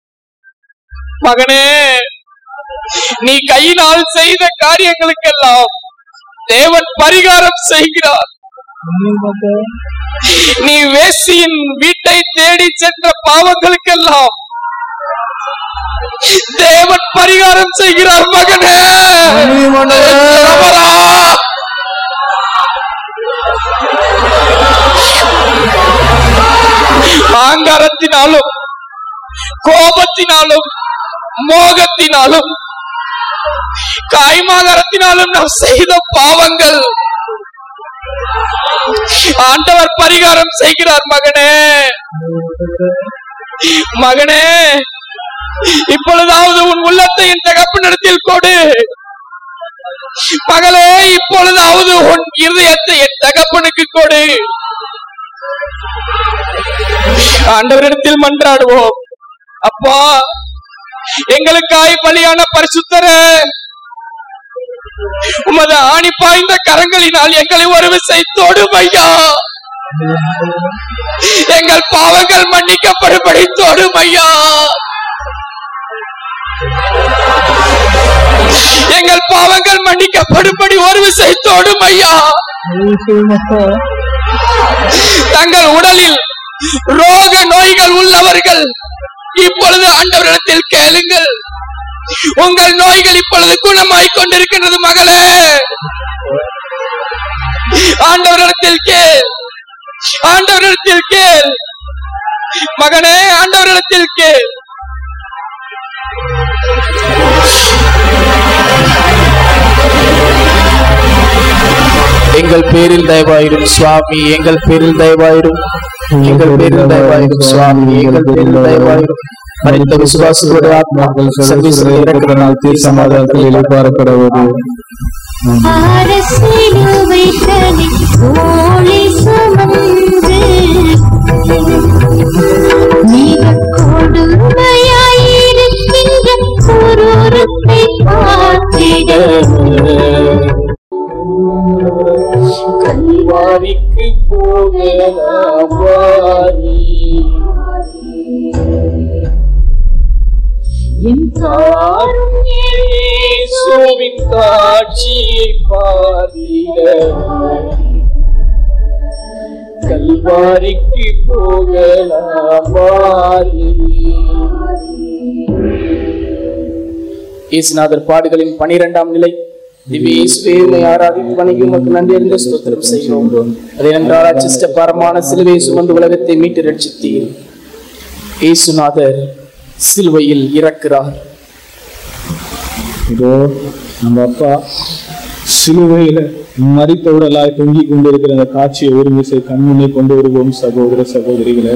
மகனே நீ கையினால் செய்த காரியங்களுக்கெல்லாம் தேவன் பரிகாரம் செய்கிறார் நீ வேசியின் வீட்டை தேடி சென்ற பாவங்களுக்கெல்லாம் தேவன் பரிகாரம் செய்கிறார் மகனே தவறா? ஆங்காரத்தினாலும் கோபத்தினாலும் மோகத்தினாலும் காய்மாகரத்தினாலும் நாம் செய்த பாவங்கள் ஆண்டவர் பரிகாரம் செய்கிறார் மகனே மகனே இப்பொழுதாவது உன் உள்ளத்தை என் தகப்பனிடத்தில் கொடு மகளே இப்பொழுதாவது உன் இருதயத்தை என் தகப்பனுக்கு கொடு ஆண்டவரிடத்தில் மன்றாடுவோம் அப்பா எங்களுக்காய் பலியான பரிசுத்தர உமது ஆணி பாய்ந்த கரங்களினால் எங்களை ஒரு விசை தொடும் ஐயா எங்கள் பாவங்கள் மன்னிக்கப்படும்படி தொடும் ஐயா எங்கள் பாவங்கள் மன்னிக்கப்படும்படி ஒரு விசை தொடும் ஐயா தங்கள் உடலில் ரோக நோய்கள் உள்ளவர்கள் இப்பொழுது ஆண்டவரிடத்தில் கேளுங்கள் உங்கள் நோய்கள் இப்பொழுது குணமாய் கொண்டிருக்கின்றது மகளே ஆண்டவரிடத்தில் கேள் ஆண்டவரிடத்தில் கேள் மகனே ஆண்டவரிடத்தில் கேள் எங்கள் பேரில் தயவாயிரும் சுவாமி எங்கள் பேரில் தயவாயிரும் எங்கள் பேரில் தயவாயிரும் சுவாமி எங்கள் பேரில் தயவாயிரும் மனித விசுவாசத்தோட ஆத்மாக்கள் சர்வீஸ்வரர் இறக்கிறனால் தீர் சமாதானத்தில் இழைப்பாரப்படுவது அரசிலுவை தனி தோழி சுமந்து மிக கொடுமையாயிருக்கின்ற குரூரத்தை பார்த்திட கல்வாரிக்கு போகலாம் வாரி என் தாரும் இயேசுவின் காட்சியை பார்த்திட கல்வாரிக்கு போகலாம் வாரி இயேசுநாதர் பாடுகளின் பனிரெண்டாம் நிலை திவ்ய இயேசுவே உம்மை ஆராதித்து வணங்கி உமக்கு நன்றி அறிந்த ஸ்தோத்திரம் செய்கிறோம் அதேனென்றால் அச்சிஷ்ட பரமான சிலுவை சுமந்து உலகத்தை மீட்டு ரட்சித்தீர் இயேசுநாதர் சிலுவையில் இறக்கிறார் இதோ நம்ம அப்பா சிலுவையில மறித்த உடலாய் தொங்கிக் கொண்டிருக்கிற அந்த காட்சியை ஒரு விசை கண்முன்னே கொண்டு வருவோம் சகோதர சகோதரிகளே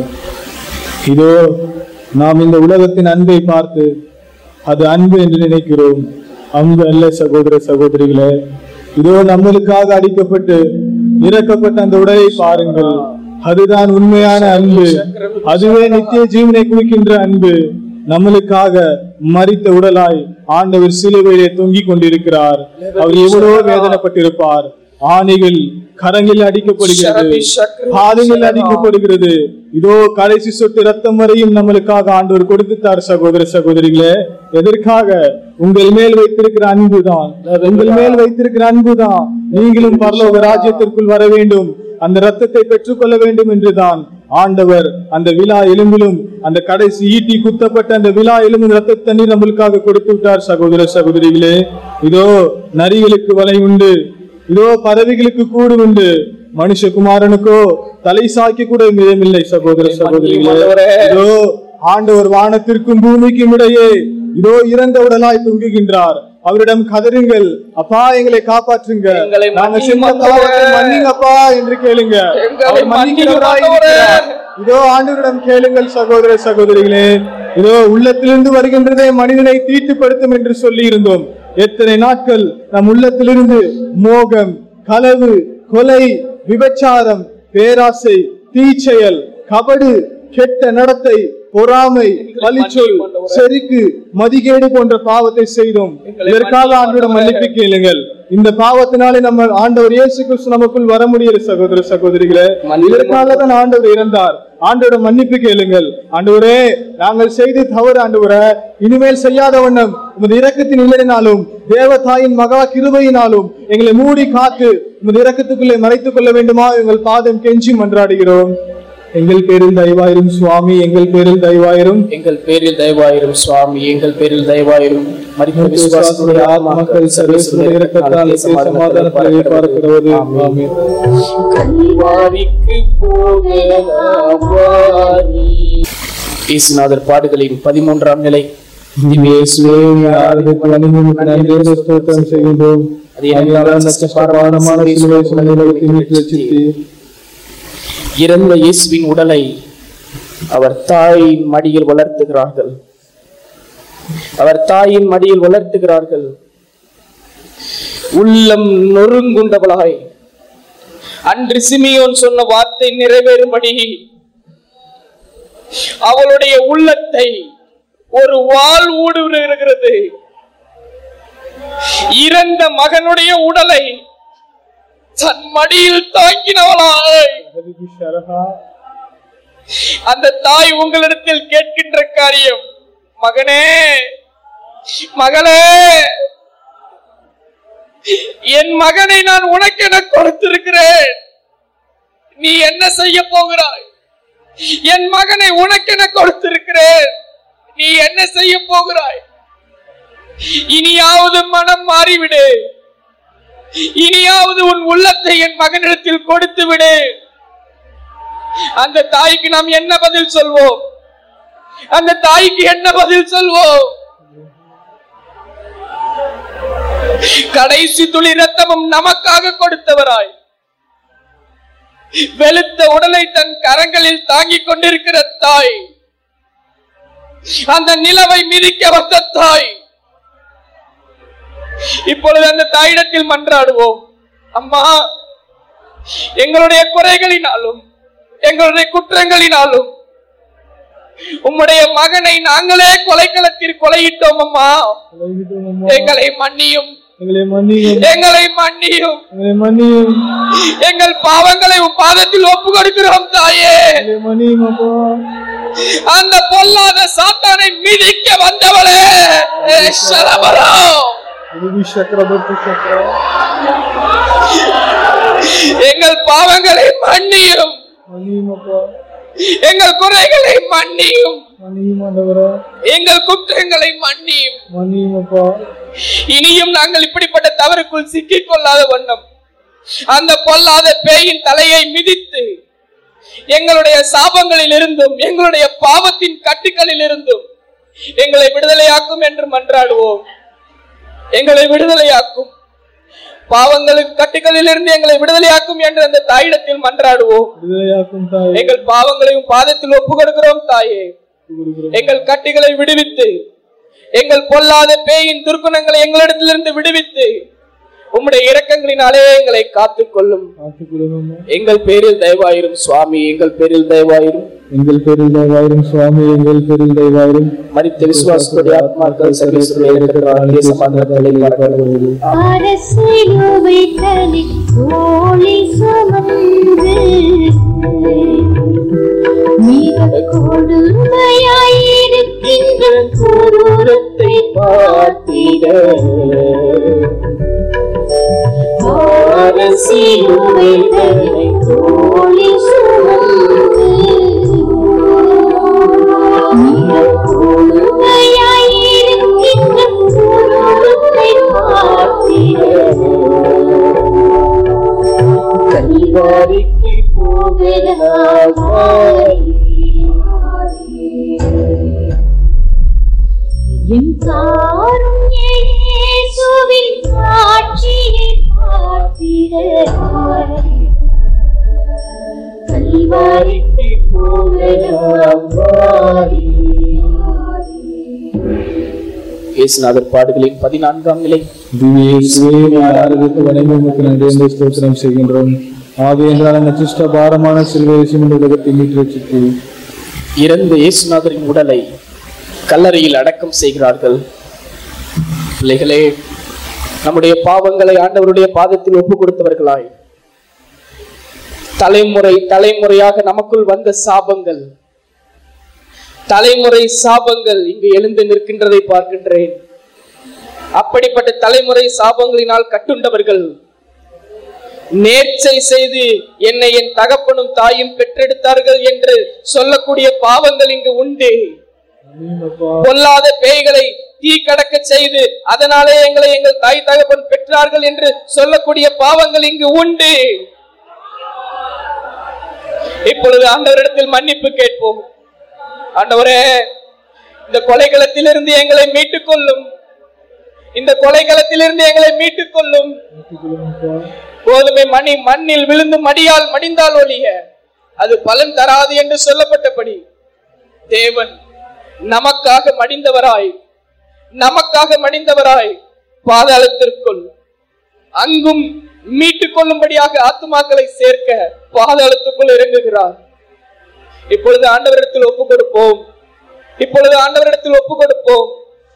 இதோ நாம் இந்த உலகத்தின் அன்பை பார்த்து அது அன்பு என்று நினைக்கிறோம் அன்பு அல்ல சகோதர சகோதரிகளே இதோ நம்மளுக்காக அடிக்கப்பட்டு இறக்கப்பட்ட அந்த உடலை பாருங்கள் அதுதான் உண்மையான அன்பு அதுவே நித்திய ஜீவனை குறிக்கின்ற அன்பு நம்மளுக்காக மரித்த உடலாய் ஆண்டவர் சிலுவையிலே தொங்கிக் கொண்டிருக்கிறார் அவர் எவ்வளவோ வேதனைப்பட்டிருப்பார் ஆணைகள் கரங்களில் அடிக்கப்படுகிறது பாதங்கள் அடிக்கப்படுகிறது இதோ கடைசி சொட்டு ரத்தம் வரையும் நம்மளுக்காக ஆண்டவர் கொடுத்துட்டார் சகோதர சகோதரிகளே எதற்காக உங்கள் மேல் வைத்திருக்கிற அன்புதான் உங்கள் மேல் வைத்திருக்கிற அன்புதான் நீங்களும் பரலோக ராஜ்யத்திற்குள் வர வேண்டும் அந்த ரத்தத்தை பெற்றுக்கொள்ள வேண்டும் என்றுதான் ஆண்டவர் அந்த விழா எலும்பிலும் அந்த கடைசி ஈட்டி குத்தப்பட்ட அந்த விழா எலும்பு ரத்த தண்ணீர் நம்மளுக்காக கொடுத்து விட்டார் சகோதர சகோதரிகளே இதோ நரிகளுக்கு வலை உண்டு இதோ பறவைகளுக்கு கூடு உண்டு மனுஷகுமாரனுக்கோ தலை சாய்க்க கூட மிதமில்லை சகோதர சகோதரிகளே இதோ ஆண்டவர் வானத்திற்கும் பூமிக்கும் இடையே இதோ இறந்த உடலாய் தொங்குகின்றார் அவரிடம் கதறுங்கள் அப்பா எங்களை காப்பாற்றுங்க எங்களை நாங்க மன்னியும் செஞ்ச ஆண்டவரே. பாவத்தை மன்னிங்கப்பா என்று கேளுங்க எங்களை அவர் மன்னிக்கிறவராய் மன்னியும் ஆண்டவரே. இருக்கிறார். இதோ ஆண்டவரிடம் கேளுங்கள் சகோதர சகோதரிகளே இதோ உள்ளத்திலிருந்து வருகின்றதே மனிதனை தீட்டுப்படுத்தும் என்று சொல்லி இருந்தோம் எத்தனை நாட்கள் நம் உள்ளத்திலிருந்து மோகம் களவு கொலை விபச்சாரம் பேராசை தீச்செயல் கபடு கெட்ட நடத்தை பொறாமை பழிச்சொல் செருக்கு மதிகேடு போன்ற பாவத்தை செய்தோம் இதற்காக ஆண்டோட மன்னிப்பு கேளுங்கள் இந்த பாவத்தினாலே நம்ம ஆண்டவர் இயேசு கிறிஸ்து நமக்குள் வர முடியல சகோதர சகோதரிகளே இதற்காக தான் ஆண்டவர் இறந்தார் ஆண்டோட மன்னிப்பு கேளுங்கள் ஆண்டவரே நாங்கள் செய்து தவறு ஆண்டவரே இனிமேல் செய்யாத வண்ணம் உமது இரக்கத்தின் இல்லைனாலும் தேவதாயின் மகா கிருபையினாலும் எங்களை மூடி காத்து உமது இரக்கத்துக்குள்ளே மறைத்துக் கொள்ள வேண்டுமா எங்கள் பாதம் கெஞ்சி மன்றாடுகிறோம் எங்கள் பேரில் தயவாயிரும் சுவாமி எங்கள் பேரில் தயவாயிரும் எங்கள் பேரில் தயவாயிரும் சுவாமி எங்கள் பேரில் தயவாயிரும் மரித்த விசுவாசத்துடைய ஆத்மாக்கள் சர்வேஸ்வரனுடைய இரக்கத்தால் சமாதானத்தில் பார்க்கிறது ஆமென். கல்வாரிக்கு போகலாம் வாரி. இயேசுநாதர் பாடுகளின் பதிமூன்றாம் நிலை ஸ்தோத்திரம் செய்கின்றோம் அது என்னென்றால் நஷ்டபாரமான சிலுவை சுமந்தவரை மீட்டு ரட்சித்தீர். இறந்த இயேசுவின் உடலை அவர் தாயின் மடியில் வளர்த்துகிறார்கள் அவர் தாயின் மடியில் வளர்த்துகிறார்கள் உள்ளம் நொறுங்குண்டவளாய் அன்று சிமியோன் சொன்ன வார்த்தை நிறைவேறும்படி அவளுடைய உள்ளத்தை ஒரு வாள் ஊடுருகிறது இறந்த மகனுடைய உடலை தன் மடியில் தாங்கினவளாய் அந்த தாய் உங்களிடத்தில் கேட்கின்ற காரியம் மகனே மகளே என் மகனை நான் உனக்கென கொடுத்திருக்கிறேன் நீ என்ன செய்ய போகிறாய் என் மகனை உனக்கென கொடுத்திருக்கிறேன் நீ என்ன செய்ய போகிறாய் இனியாவது மனம் மாறிவிடு இனியாவது உன் உள்ளத்தை என் மகனிடத்தில் கொடுத்து விடு அந்த தாய்க்கு நாம் என்ன பதில் சொல்வோம் அந்த தாய்க்கு என்ன பதில் சொல்வோம் கடைசி துளி ரத்தமும் நமக்காக கொடுத்தவராய் வெளுத்த உடலை தன் கரங்களில் தாங்கிக் கொண்டிருக்கிற தாய் அந்த நிலவை மிதிக்க வந்த தாய் இப்பொழுது அந்த தாயிடத்தில் மன்றாடுவோம் அம்மா எங்களுடைய குறைகளினாலும் எங்களுடைய குற்றங்களினாலும் உம்முடைய மகனை நாங்களே கொலைக்களத்தில் கொலையிட்டோம் அம்மா எங்களை மன்னியும் எங்களை மன்னியும் எங்களை மன்னியும் எங்களை மன்னியும் எங்கள் பாவங்களை உன் பாதத்தில் ஒப்பு கொடுக்கிறோம் தாயே எங்களை மன்னியும் அப்பா அந்த பொல்லாத சாத்தானை மிதிக்க வந்தவளே ஏ சரபரோ விதி சக்கரவர்த்தி சக்கரம் எங்கள் பாவங்களை மன்னியும் மன்னியும் அப்பா எங்கள் குறைகளை மன்னியும் மன்னியும் ஆண்டவரே எங்கள் குற்றங்களை மன்னியும் மன்னியும் அப்பா இனியும் நாங்கள் இப்படிப்பட்ட தவறுக்குள் சிக்கிக் கொள்ளாத வண்ணம் அந்த பொல்லாத பேயின் தலையை மிதித்து எங்களுடைய சாபங்களில் இருந்தும் எங்களுடைய பாவத்தின் கட்டுகளில் இருந்தும் எங்களை விடுதலையாக்கும் என்று மன்றாடுவோம் எங்களை விடுதலையாக்கும் பாவங்களுக்கு கட்டுகளில் இருந்து எங்களை விடுதலையாக்கும் என்று அந்த தாயிடத்தில் மன்றாடுவோம் விடுதலையாக்கும் தாய் எங்கள் பாவங்களையும் பாதத்தில் ஒப்பு கொடுக்கிறோம் தாயே எங்கள் கட்டிகளை விடுவித்து எங்கள் பொல்லாத பேயின் துர்க்குணங்களை எங்களிடத்திலிருந்து விடுவித்து உம்முடைய இரக்கங்களினாலே எங்களை காத்துக் கொள்ளும் காத்துக்கொள்ளும் எங்கள் பேரில் தயவாயிரும் சுவாமி எங்கள் பேரில் தயவாயிரும் எங்கள் பேரில் தயவாயிரும் சுவாமி எங்கள் பேரில் தயவாயிரும் மரித்த விசுவாசத்துடைய ஆத்மாக்கள் சர்வீஸ்வரர் இருக்கிற சமாதானத்தை வரப்படுவது அரசிலுவை தனி தோழி சுமந்து மிக கொடுமையாயிருக்கின்ற குரூரத்தை பார்த்திட அரசிலுவை தனி தோழி சுமந்து மிக கொடுமையாயிருக்கின்ற குரூரத்தை பார்த்திட கல்வாரிக்கு என் தாரும் இயேசுவின் காட்சியை பார்த்திட கல்வாரிக்கு போகலாம் வாரி. இயேசுநாதர் பாடுகளின் பதினான்காம் நிலை ஆராதத்துக்கு வணங்கி உமக்கு நன்றி என்று ஸ்தோத்திரம் செய்கின்றோம் ஆவி என்றால் அந்த சிஷ்ட பாரமான சிலுவை இந்த உலகத்தை மீட்டு ரசித்து இறந்த இயேசுநாதரின் உடலை கல்லறையில் அடக்கம் செய்கிறார்கள் பிள்ளைகளே நம்முடைய பாவங்களை ஆண்டவருடைய பாதத்தில் ஒப்பு கொடுத்தவர்களாய் தலைமுறை தலைமுறையாக நமக்குள் வந்த சாபங்கள் தலைமுறை சாபங்கள் இங்கு எழுந்து நிற்கின்றதை பார்க்கின்றேன் அப்படிப்பட்ட தலைமுறை சாபங்களினால் கட்டுண்டவர்கள் நேர்ச்சை செய்து என்னை என் தகப்பனும் தாயும் பெற்றெடுத்தார்கள் என்று சொல்லக்கூடிய பாவங்கள் இங்கு உண்டு பொல்லாத பேய்களை தீ கடக்க செய்து அதனாலே எங்களை எங்கள் தாய் தகப்பன் பெற்றார்கள் என்று சொல்லக்கூடிய பாவங்கள் இங்கு உண்டு இப்பொழுது ஆண்டவரிடத்தில் மன்னிப்பு கேட்போம் ஆண்டவரே இந்த கொலைகளத்திலிருந்து எங்களை மீட்டுக் கொள்ளும் இந்த கொலைகளத்திலிருந்து எங்களை மீட்டுக் கொள்ளும் கோதுமை மணி மண்ணில் விழுந்து மடியால் மடிந்தால் ஒழிய அது பலன் தராது என்று சொல்லப்பட்டபடி தேவன் நமக்காக மடிந்தவராய் நமக்காக மடிந்தவராய் பாதாளத்திற்குள் அங்கும் மீட்டுக் கொள்ளும்படியாக ஆத்துமாக்களை சேர்க்க பாதாளத்துக்குள் இறங்குகிறார் இப்பொழுது ஆண்டவரிடத்தில் ஒப்பு கொடுப்போம் இப்பொழுது ஆண்டவரிடத்தில் ஒப்பு கொடுப்போம்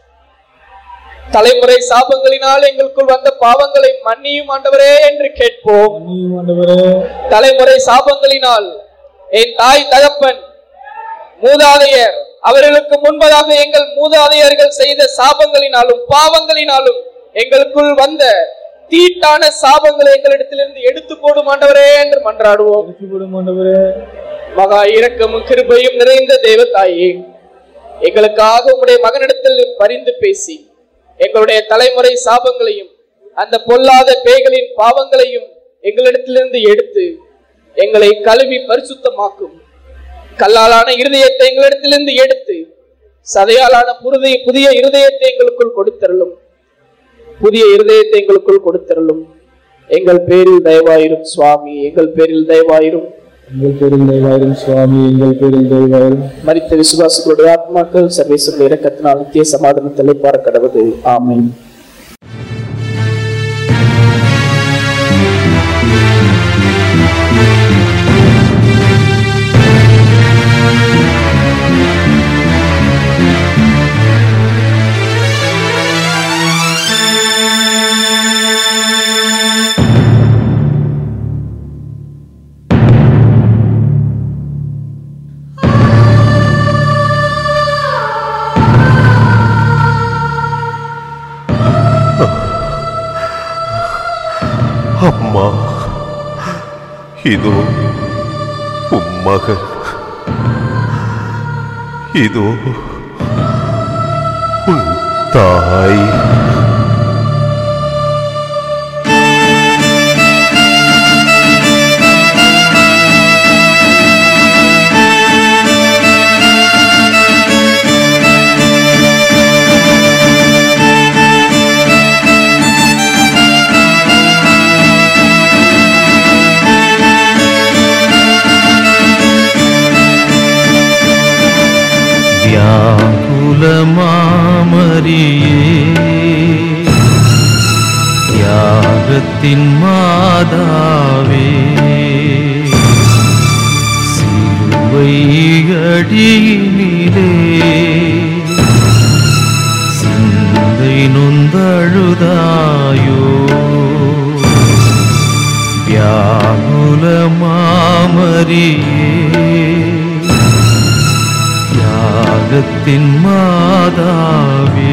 தலைமுறை சாபங்களினால் எங்களுக்குள் வந்த பாவங்களை மன்னியும் ஆண்டவரே என்று கேட்போம் மன்னியும் ஆண்டவரே தலைமுறை சாபங்களினால் என் தாய் தகப்பன் மூதாதையர் அவர்களுக்கு முன்பதாக எங்கள் மூதாதையர்கள் செய்த சாபங்களினாலும் பாவங்களினாலும் எங்களுக்குள் வந்த தீட்டான சாபங்களை எங்களிடத்திலிருந்து எடுத்து போடும் ஆண்டவரே என்று மன்றாடுவோம் ரட்சிக்கப்படும் ஆண்டவரே மகா இரக்கமும் கிருபையும் நிறைந்த தேவதாயே எங்களுக்காக உம்முடைய மகனிடத்தில் பரிந்து பேசி எங்களுடைய தலைமுறை சாபங்களையும் அந்த பொல்லாத பேய்களின் பாவங்களையும் எங்களிடத்திலிருந்து எடுத்து எங்களை கழுவி பரிசுத்தமாக்கும் கல்லாலான இருதயத்தை எங்களிடத்திலிருந்து எடுத்து சதையாலான புதிய புதிய இருதயத்தை எங்களுக்குள் கொடுத்தருளும் புதிய இருதயத்தை எங்களுக்குள் கொடுத்தருளும் எங்கள் பேரில் தயவாயிரும் சுவாமி எங்கள் பேரில் தயவாயிரும் எங்கள் பேரில் தயவாயிரும் சுவாமி எங்கள் பேரில் தயவாயிரும் மரித்த விசுவாசிகளுடைய ஆத்மாக்கள் சர்வேஸ்வரர் இரக்கத்தினால் நித்திய சமாதானத்தில் பார்க்க கடவுது ஆமென் அம்மா இதோ உம் மகன் இதோ உன் தாய் வியாகுலமாமரியே தியாகத்தின் மாதாவே சிலுவை அடியினிலே சிந்தை நொந்தழுதாயோ வியாகுலமாமரியே தியாகத்தின் மாதாவே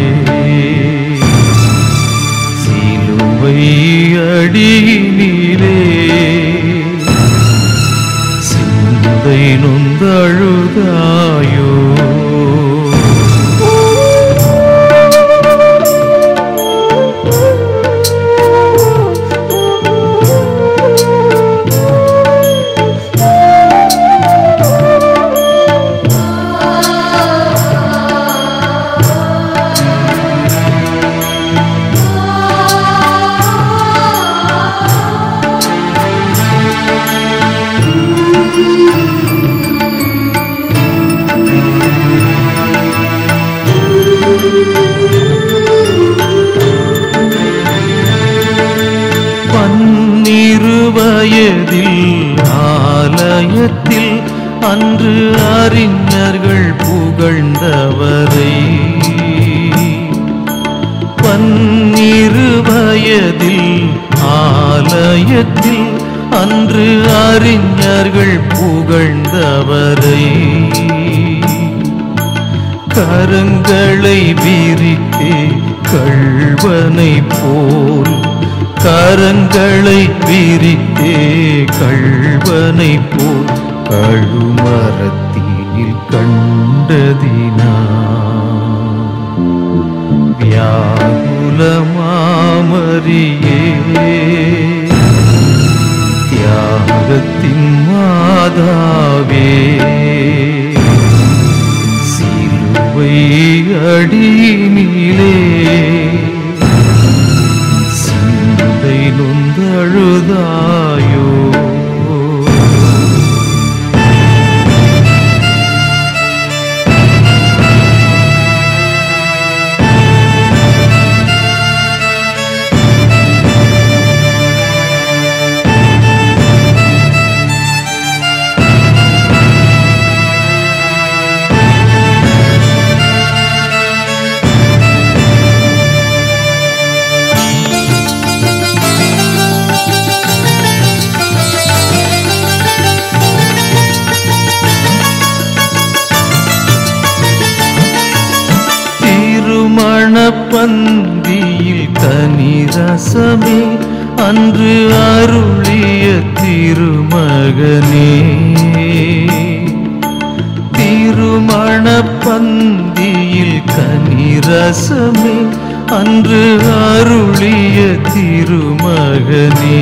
சிலுவை அடியினிலே சிந்தை நொந்தழுதாயோ பன்னிரு வயதில் ஆலயத்தில் அன்று அறிஞர்கள் புகழ்ந்தவரை பன்னிரு வயதில் ஆலயத்தில் அன்று அறிஞர்கள் புகழ்ந்தவரை கரங்களை விரித்தே கள்வனை போல் கரங்களை விரித்தே கள்வனை போல் கழுமரத்தில் கண்டதினா வியாகுலமாமரியே தியாகத்தின் மாதாவே சிலுவை அடியினிலே சிந்தை நொந்தழுதாயோ திருமண பந்தியில் கனிரசமே அன்று அருளிய திருமகனே திருமண பந்தியில் கனிரசமே அன்று அருளிய திருமகனே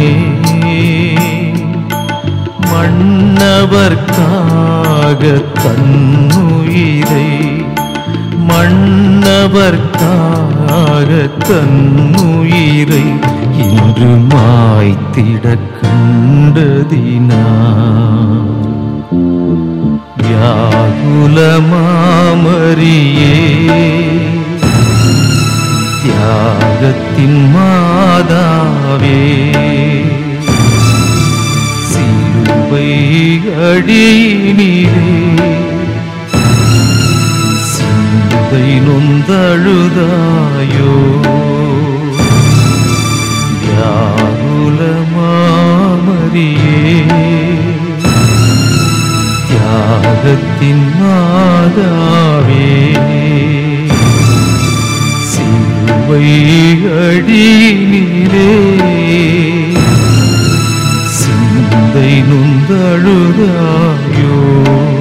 மன்னவர்க்காக தன்னுயிரை மன்னவர்க்காக தன்னுயிரை இன்று மாய்த்திட கண்டதினா வியாகுலமாமரியே தியாகத்தின் மாதாவே சிலுவை அடியினிலே சிந்தை நொந்தழுதாயோ வியாகுலமாமரியே தியாகத்தின் மாதாவே சிலுவை அடியினிலே சிந்தை மனதை நொந்தழுதாயோ